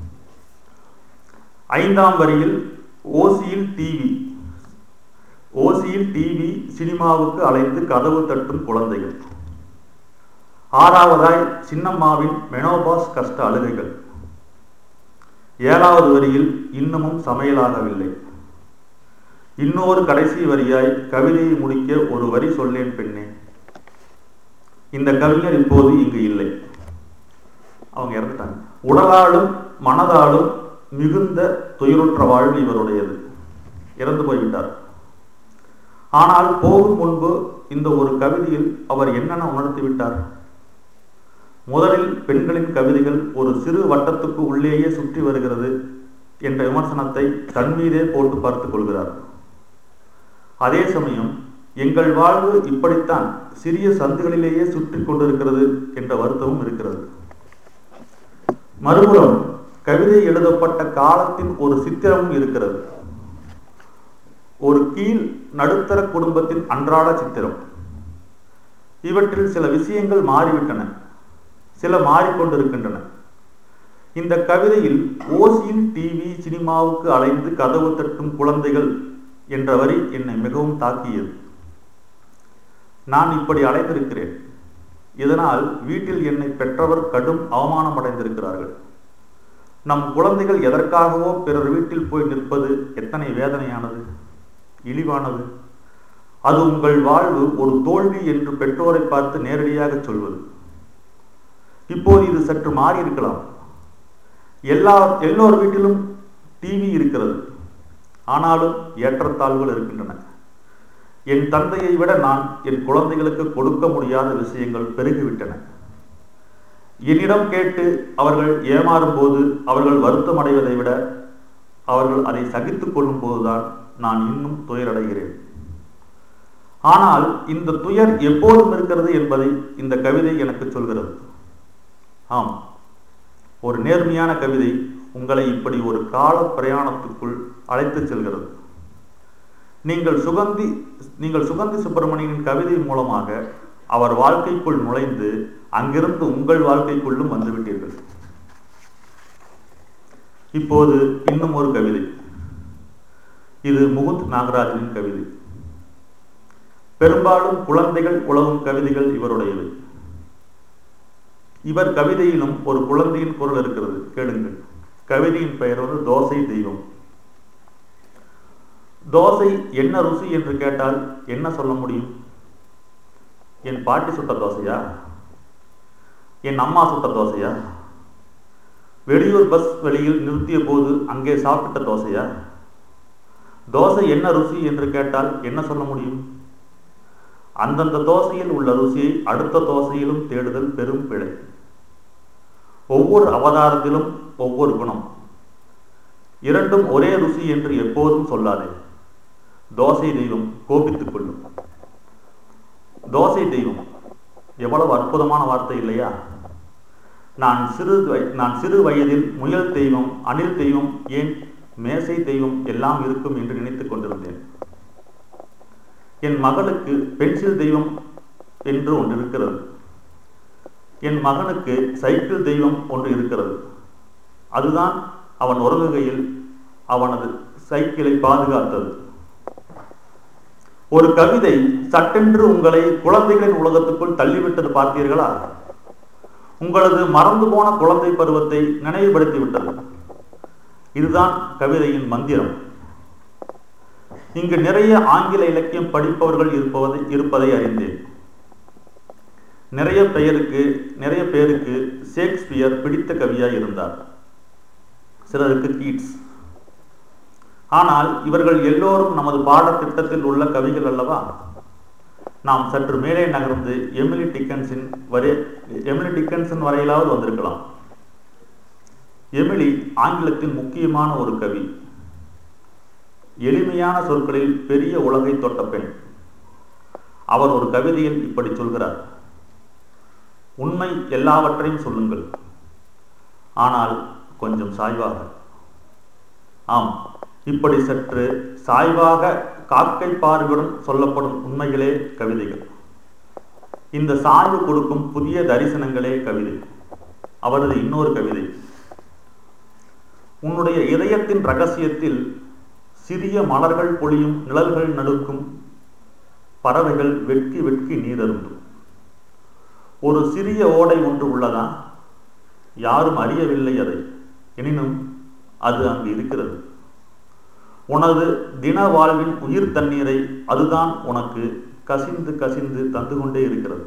ஐந்தாம் வரியில் ஓசியில் டிவி ஓசியில் டிவி சினிமாவுக்கு அழைத்து கதவு தட்டும் குழந்தைகள் ஆறாவதாய் சின்னம்மாவின் மெனோபாஸ் கஷ்ட அழுகைகள் ஏழாவது வரியில் இன்னமும் சமையலாகவில்லை இன்னொரு கடைசி வரியாய் கவிதையை முடிக்க ஒரு வரி சொல்லேன் பெண்ணே இந்த கவிஞர் இப்போது இங்கு இல்லை அவங்க இறந்துட்டாங்க உடலாலும் மனதாலும் மிகுந்த துயருற்ற வாழ்வு இவருடையது இறந்து போய்விட்டார் ஆனால் போகும் முன்பு இந்த ஒரு கவிதையில் அவர் என்னென்ன உணர்த்தி விட்டார் முதலில் பெண்களின் கவிதைகள் ஒரு சிறு வட்டத்துக்கு உள்ளேயே சுற்றி வருகிறது என்ற விமர்சனத்தை தன் மீதே போட்டு பார்த்துக் கொள்கிறார் அதே சமயம் எங்கள் வாழ்வு இப்படித்தான் சிறிய சந்துகளிலேயே சுற்றி கொண்டிருக்கிறது என்ற வருத்தமும் இருக்கிறது மறுபுறம் கவிதை எழுதப்பட்ட காலத்தின் ஒரு சித்திரமும் இருக்கிறது ஒரு கீழ் நடுத்தர குடும்பத்தின் அன்றாட சித்திரம் இவற்றில் சில விஷயங்கள் மாறிவிட்டன சில மாறிக்கொண்டிருக்கின்றன இந்த கவிதையில் ஓசியின் டிவி சினிமாவுக்கு அலைந்து கதவு தட்டும் குழந்தைகள் என்ற வரி என்னை மிகவும் தாக்கியது நான் இப்படி அலைந்திருக்கிறேன் இதனால் வீட்டில் என்னை பெற்றவர் கடும் அவமானம் அடைந்திருக்கிறார்கள் நம் குழந்தைகள் எதற்காகவோ பிறர் வீட்டில் போய் நிற்பது எத்தனை வேதனையானது இழிவானது அது உங்கள் வாழ்வு ஒரு தோல்வி என்று பெற்றோரை பார்த்து நேரடியாக சொல்வது இப்போது இது சற்று மாறி இருக்கலாம் எல்லா எல்லோர் வீட்டிலும் டிவி இருக்கிறது ஆனாலும் ஏற்றத்தாழ்வுகள் இருக்கின்றன என் தந்தையை விட நான் என் குழந்தைகளுக்கு கொடுக்க முடியாத விஷயங்கள் பெருகிவிட்டன என்னிடம் கேட்டு அவர்கள் ஏமாறும் போது அவர்கள் வருத்தம் அடைவதை விட அவர்கள் அதை சகித்துக் கொள்ளும் போதுதான் நான் இன்னும் துயரடைகிறேன் ஆனால் இந்த துயர் எப்போதும் இருக்கிறது என்பதை இந்த கவிதை எனக்கு சொல்கிறது ஆம் ஒரு நேர்மையான கவிதை உங்களை இப்படி ஒரு கால பிரயாணத்துக்குள் அழைத்துச் செல்கிறது நீங்கள் சுகந்தி நீங்கள் சுகந்தி சுப்பிரமணியனின் கவிதை மூலமாக அவர் வாழ்க்கைக்குள் நுழைந்து அங்கிருந்து உங்கள் வாழ்க்கைக்குள்ளும் வந்துவிட்டீர்கள் இப்போது இன்னும் ஒரு கவிதை இது முகுந்த் நாகராஜனின் கவிதை பெரும்பாலும் குழந்தைகள் உழவும் கவிதைகள் இவருடையவை இவர் கவிதையிலும் ஒரு குழந்தையின் குரல் இருக்கிறது கேளுங்கள் கவிதையின் பெயர் வந்து தோசை தெய்வம் தோசை என்ன ருசி என்று கேட்டால் என்ன சொல்ல முடியும் என் பாட்டி சுட்ட தோசையா என் அம்மா சுட்ட தோசையா வெளியூர் பஸ் வெளியில் நிறுத்திய போது அங்கே சாப்பிட்ட தோசையா தோசை என்ன ருசி என்று கேட்டால் என்ன சொல்ல முடியும் அந்தந்த தோசையில் உள்ள ருசியை அடுத்த தோசையிலும் தேடுதல் பெரும் பிழை ஒவ்வொரு அவதாரத்திலும் ஒவ்வொரு குணம் இரண்டும் ஒரே ருசி என்று எப்போதும் சொல்லாதே தோசை தெய்வம் கோபித்துக் கொள்ளும் தோசை தெய்வம் எவ்வளவு அற்புதமான வார்த்தை இல்லையா நான் சிறு வய- நான் சிறு வயதில் முயல் தெய்வம் அணில் தெய்வம் ஏன் மேசை தெய்வம் எல்லாம் இருக்கும் என்று நினைத்துக் கொண்டிருந்தேன் என் மகளுக்கு பென்சில் தெய்வம் என்று ஒன்று இருக்கிறது என் மகனுக்கு சைக்கிள் தெய்வம் ஒன்று இருக்கிறது அதுதான் அவன் உறங்குகையில் அவனது சைக்கிளை பாதுகாத்தது ஒரு கவிதை சட்டென்று உங்களை குழந்தைகளின் உலகத்துக்குள் தள்ளிவிட்டது பார்த்தீர்களா உங்களது மறந்து போன குழந்தை பருவத்தை நினைவுபடுத்தி விட்டது இதுதான் கவிதையின் மந்திரம் இங்கு நிறைய ஆங்கில இலக்கியம் படிப்பவர்கள் இருப்பதை இருப்பதை அறிந்தேன் நிறைய பெயருக்கு நிறைய பேருக்கு ஷேக்ஸ்பியர் பிடித்த கவியாய் இருந்தார் சிலருக்கு கீட்ஸ் ஆனால் இவர்கள் எல்லோரும் நமது பாடத்திட்டத்தில் உள்ள கவிகள் அல்லவா நாம் சற்று மேலே நகர்ந்து எமிலி டிக்கன்ஸின் வரை எமிலி டிக்கன்சன் வரையிலாவது வந்திருக்கலாம் எமிலி ஆங்கிலத்தின் முக்கியமான ஒரு கவி எளிமையான சொற்களில் பெரிய உலகை தொட்ட பெண் அவர் ஒரு கவிதையில் இப்படி சொல்கிறார் உண்மை எல்லாவற்றையும் சொல்லுங்கள் ஆனால் கொஞ்சம் சாய்வாக ஆம் இப்படி சற்று சாய்வாக காக்கை பார்வையுடன் சொல்லப்படும் உண்மைகளே கவிதைகள் இந்த சாய்வு கொடுக்கும் புதிய தரிசனங்களே கவிதை அவரது இன்னொரு கவிதை உன்னுடைய இதயத்தின் ரகசியத்தில் சிறிய மலர்கள் பொழியும் நிழல்கள் நடுக்கும் பறவைகள் வெட்கி வெட்கி நீரருந்தும் ஒரு சிறிய ஓடை ஒன்று உள்ளதா யாரும் அறியவில்லை அதை எனினும் அது அங்கு இருக்கிறது உனது தின வாழ்வின் உயிர் தண்ணீரை அதுதான் உனக்கு கசிந்து கசிந்து தந்து கொண்டே இருக்கிறது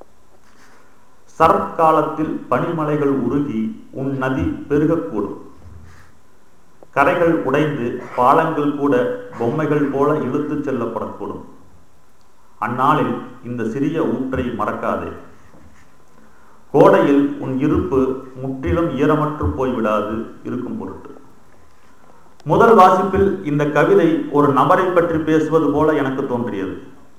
சரத்காலத்தில் பனிமலைகள் உருகி உன் நதி பெருகக்கூடும் கரைகள் உடைந்து பாலங்கள் கூட பொம்மைகள் போல இழுத்துச் செல்லப்படக்கூடும் அந்நாளில் இந்த சிறிய ஊற்றை மறக்காதே கோடையில் உன் இருப்பு முற்றிலும் ஈரமற்று போய்விடாது இருக்கும் பொருட்டு முதல் வாசிப்பில் இந்த கவிதை ஒரு நபரை பற்றி பேசுவது போல எனக்கு தோன்றியது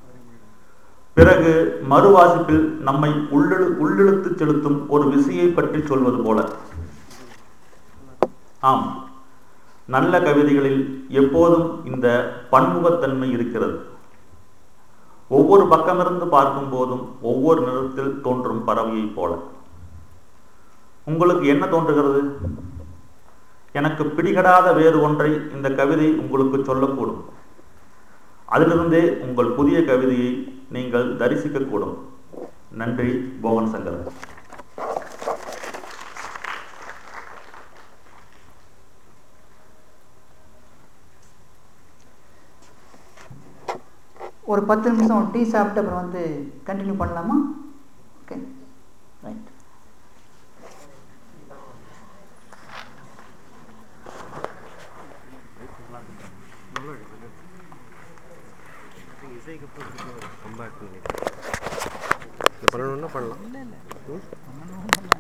பிறகு மறு வாசிப்பில் நம்மை உள்ளிழு உள்ளிழுத்து செலுத்தும் ஒரு விசையை பற்றி சொல்வது போல ஆம் நல்ல கவிதைகளில் எப்போதும் இந்த பன்முகத்தன்மை இருக்கிறது ஒவ்வொரு பக்கமிருந்து பார்க்கும் போதும் ஒவ்வொரு நிறத்தில் தோன்றும் பறவையைப் போல உங்களுக்கு என்ன தோன்றுகிறது எனக்கு பிடிகடாத வேறு ஒன்றை இந்த கவிதை உங்களுக்கு சொல்லக்கூடும் அதிலிருந்தே உங்கள் புதிய கவிதையை நீங்கள் தரிசிக்கக்கூடும் நன்றி போகன் சங்கர் ஒரு பத்து நிமிஷம் டீ சாப்பிட்டு அப்புறம் வந்து கண்டினியூ பண்ணலாமா ஓகே ரைட் பண்ணணும்னா பண்ணலாம்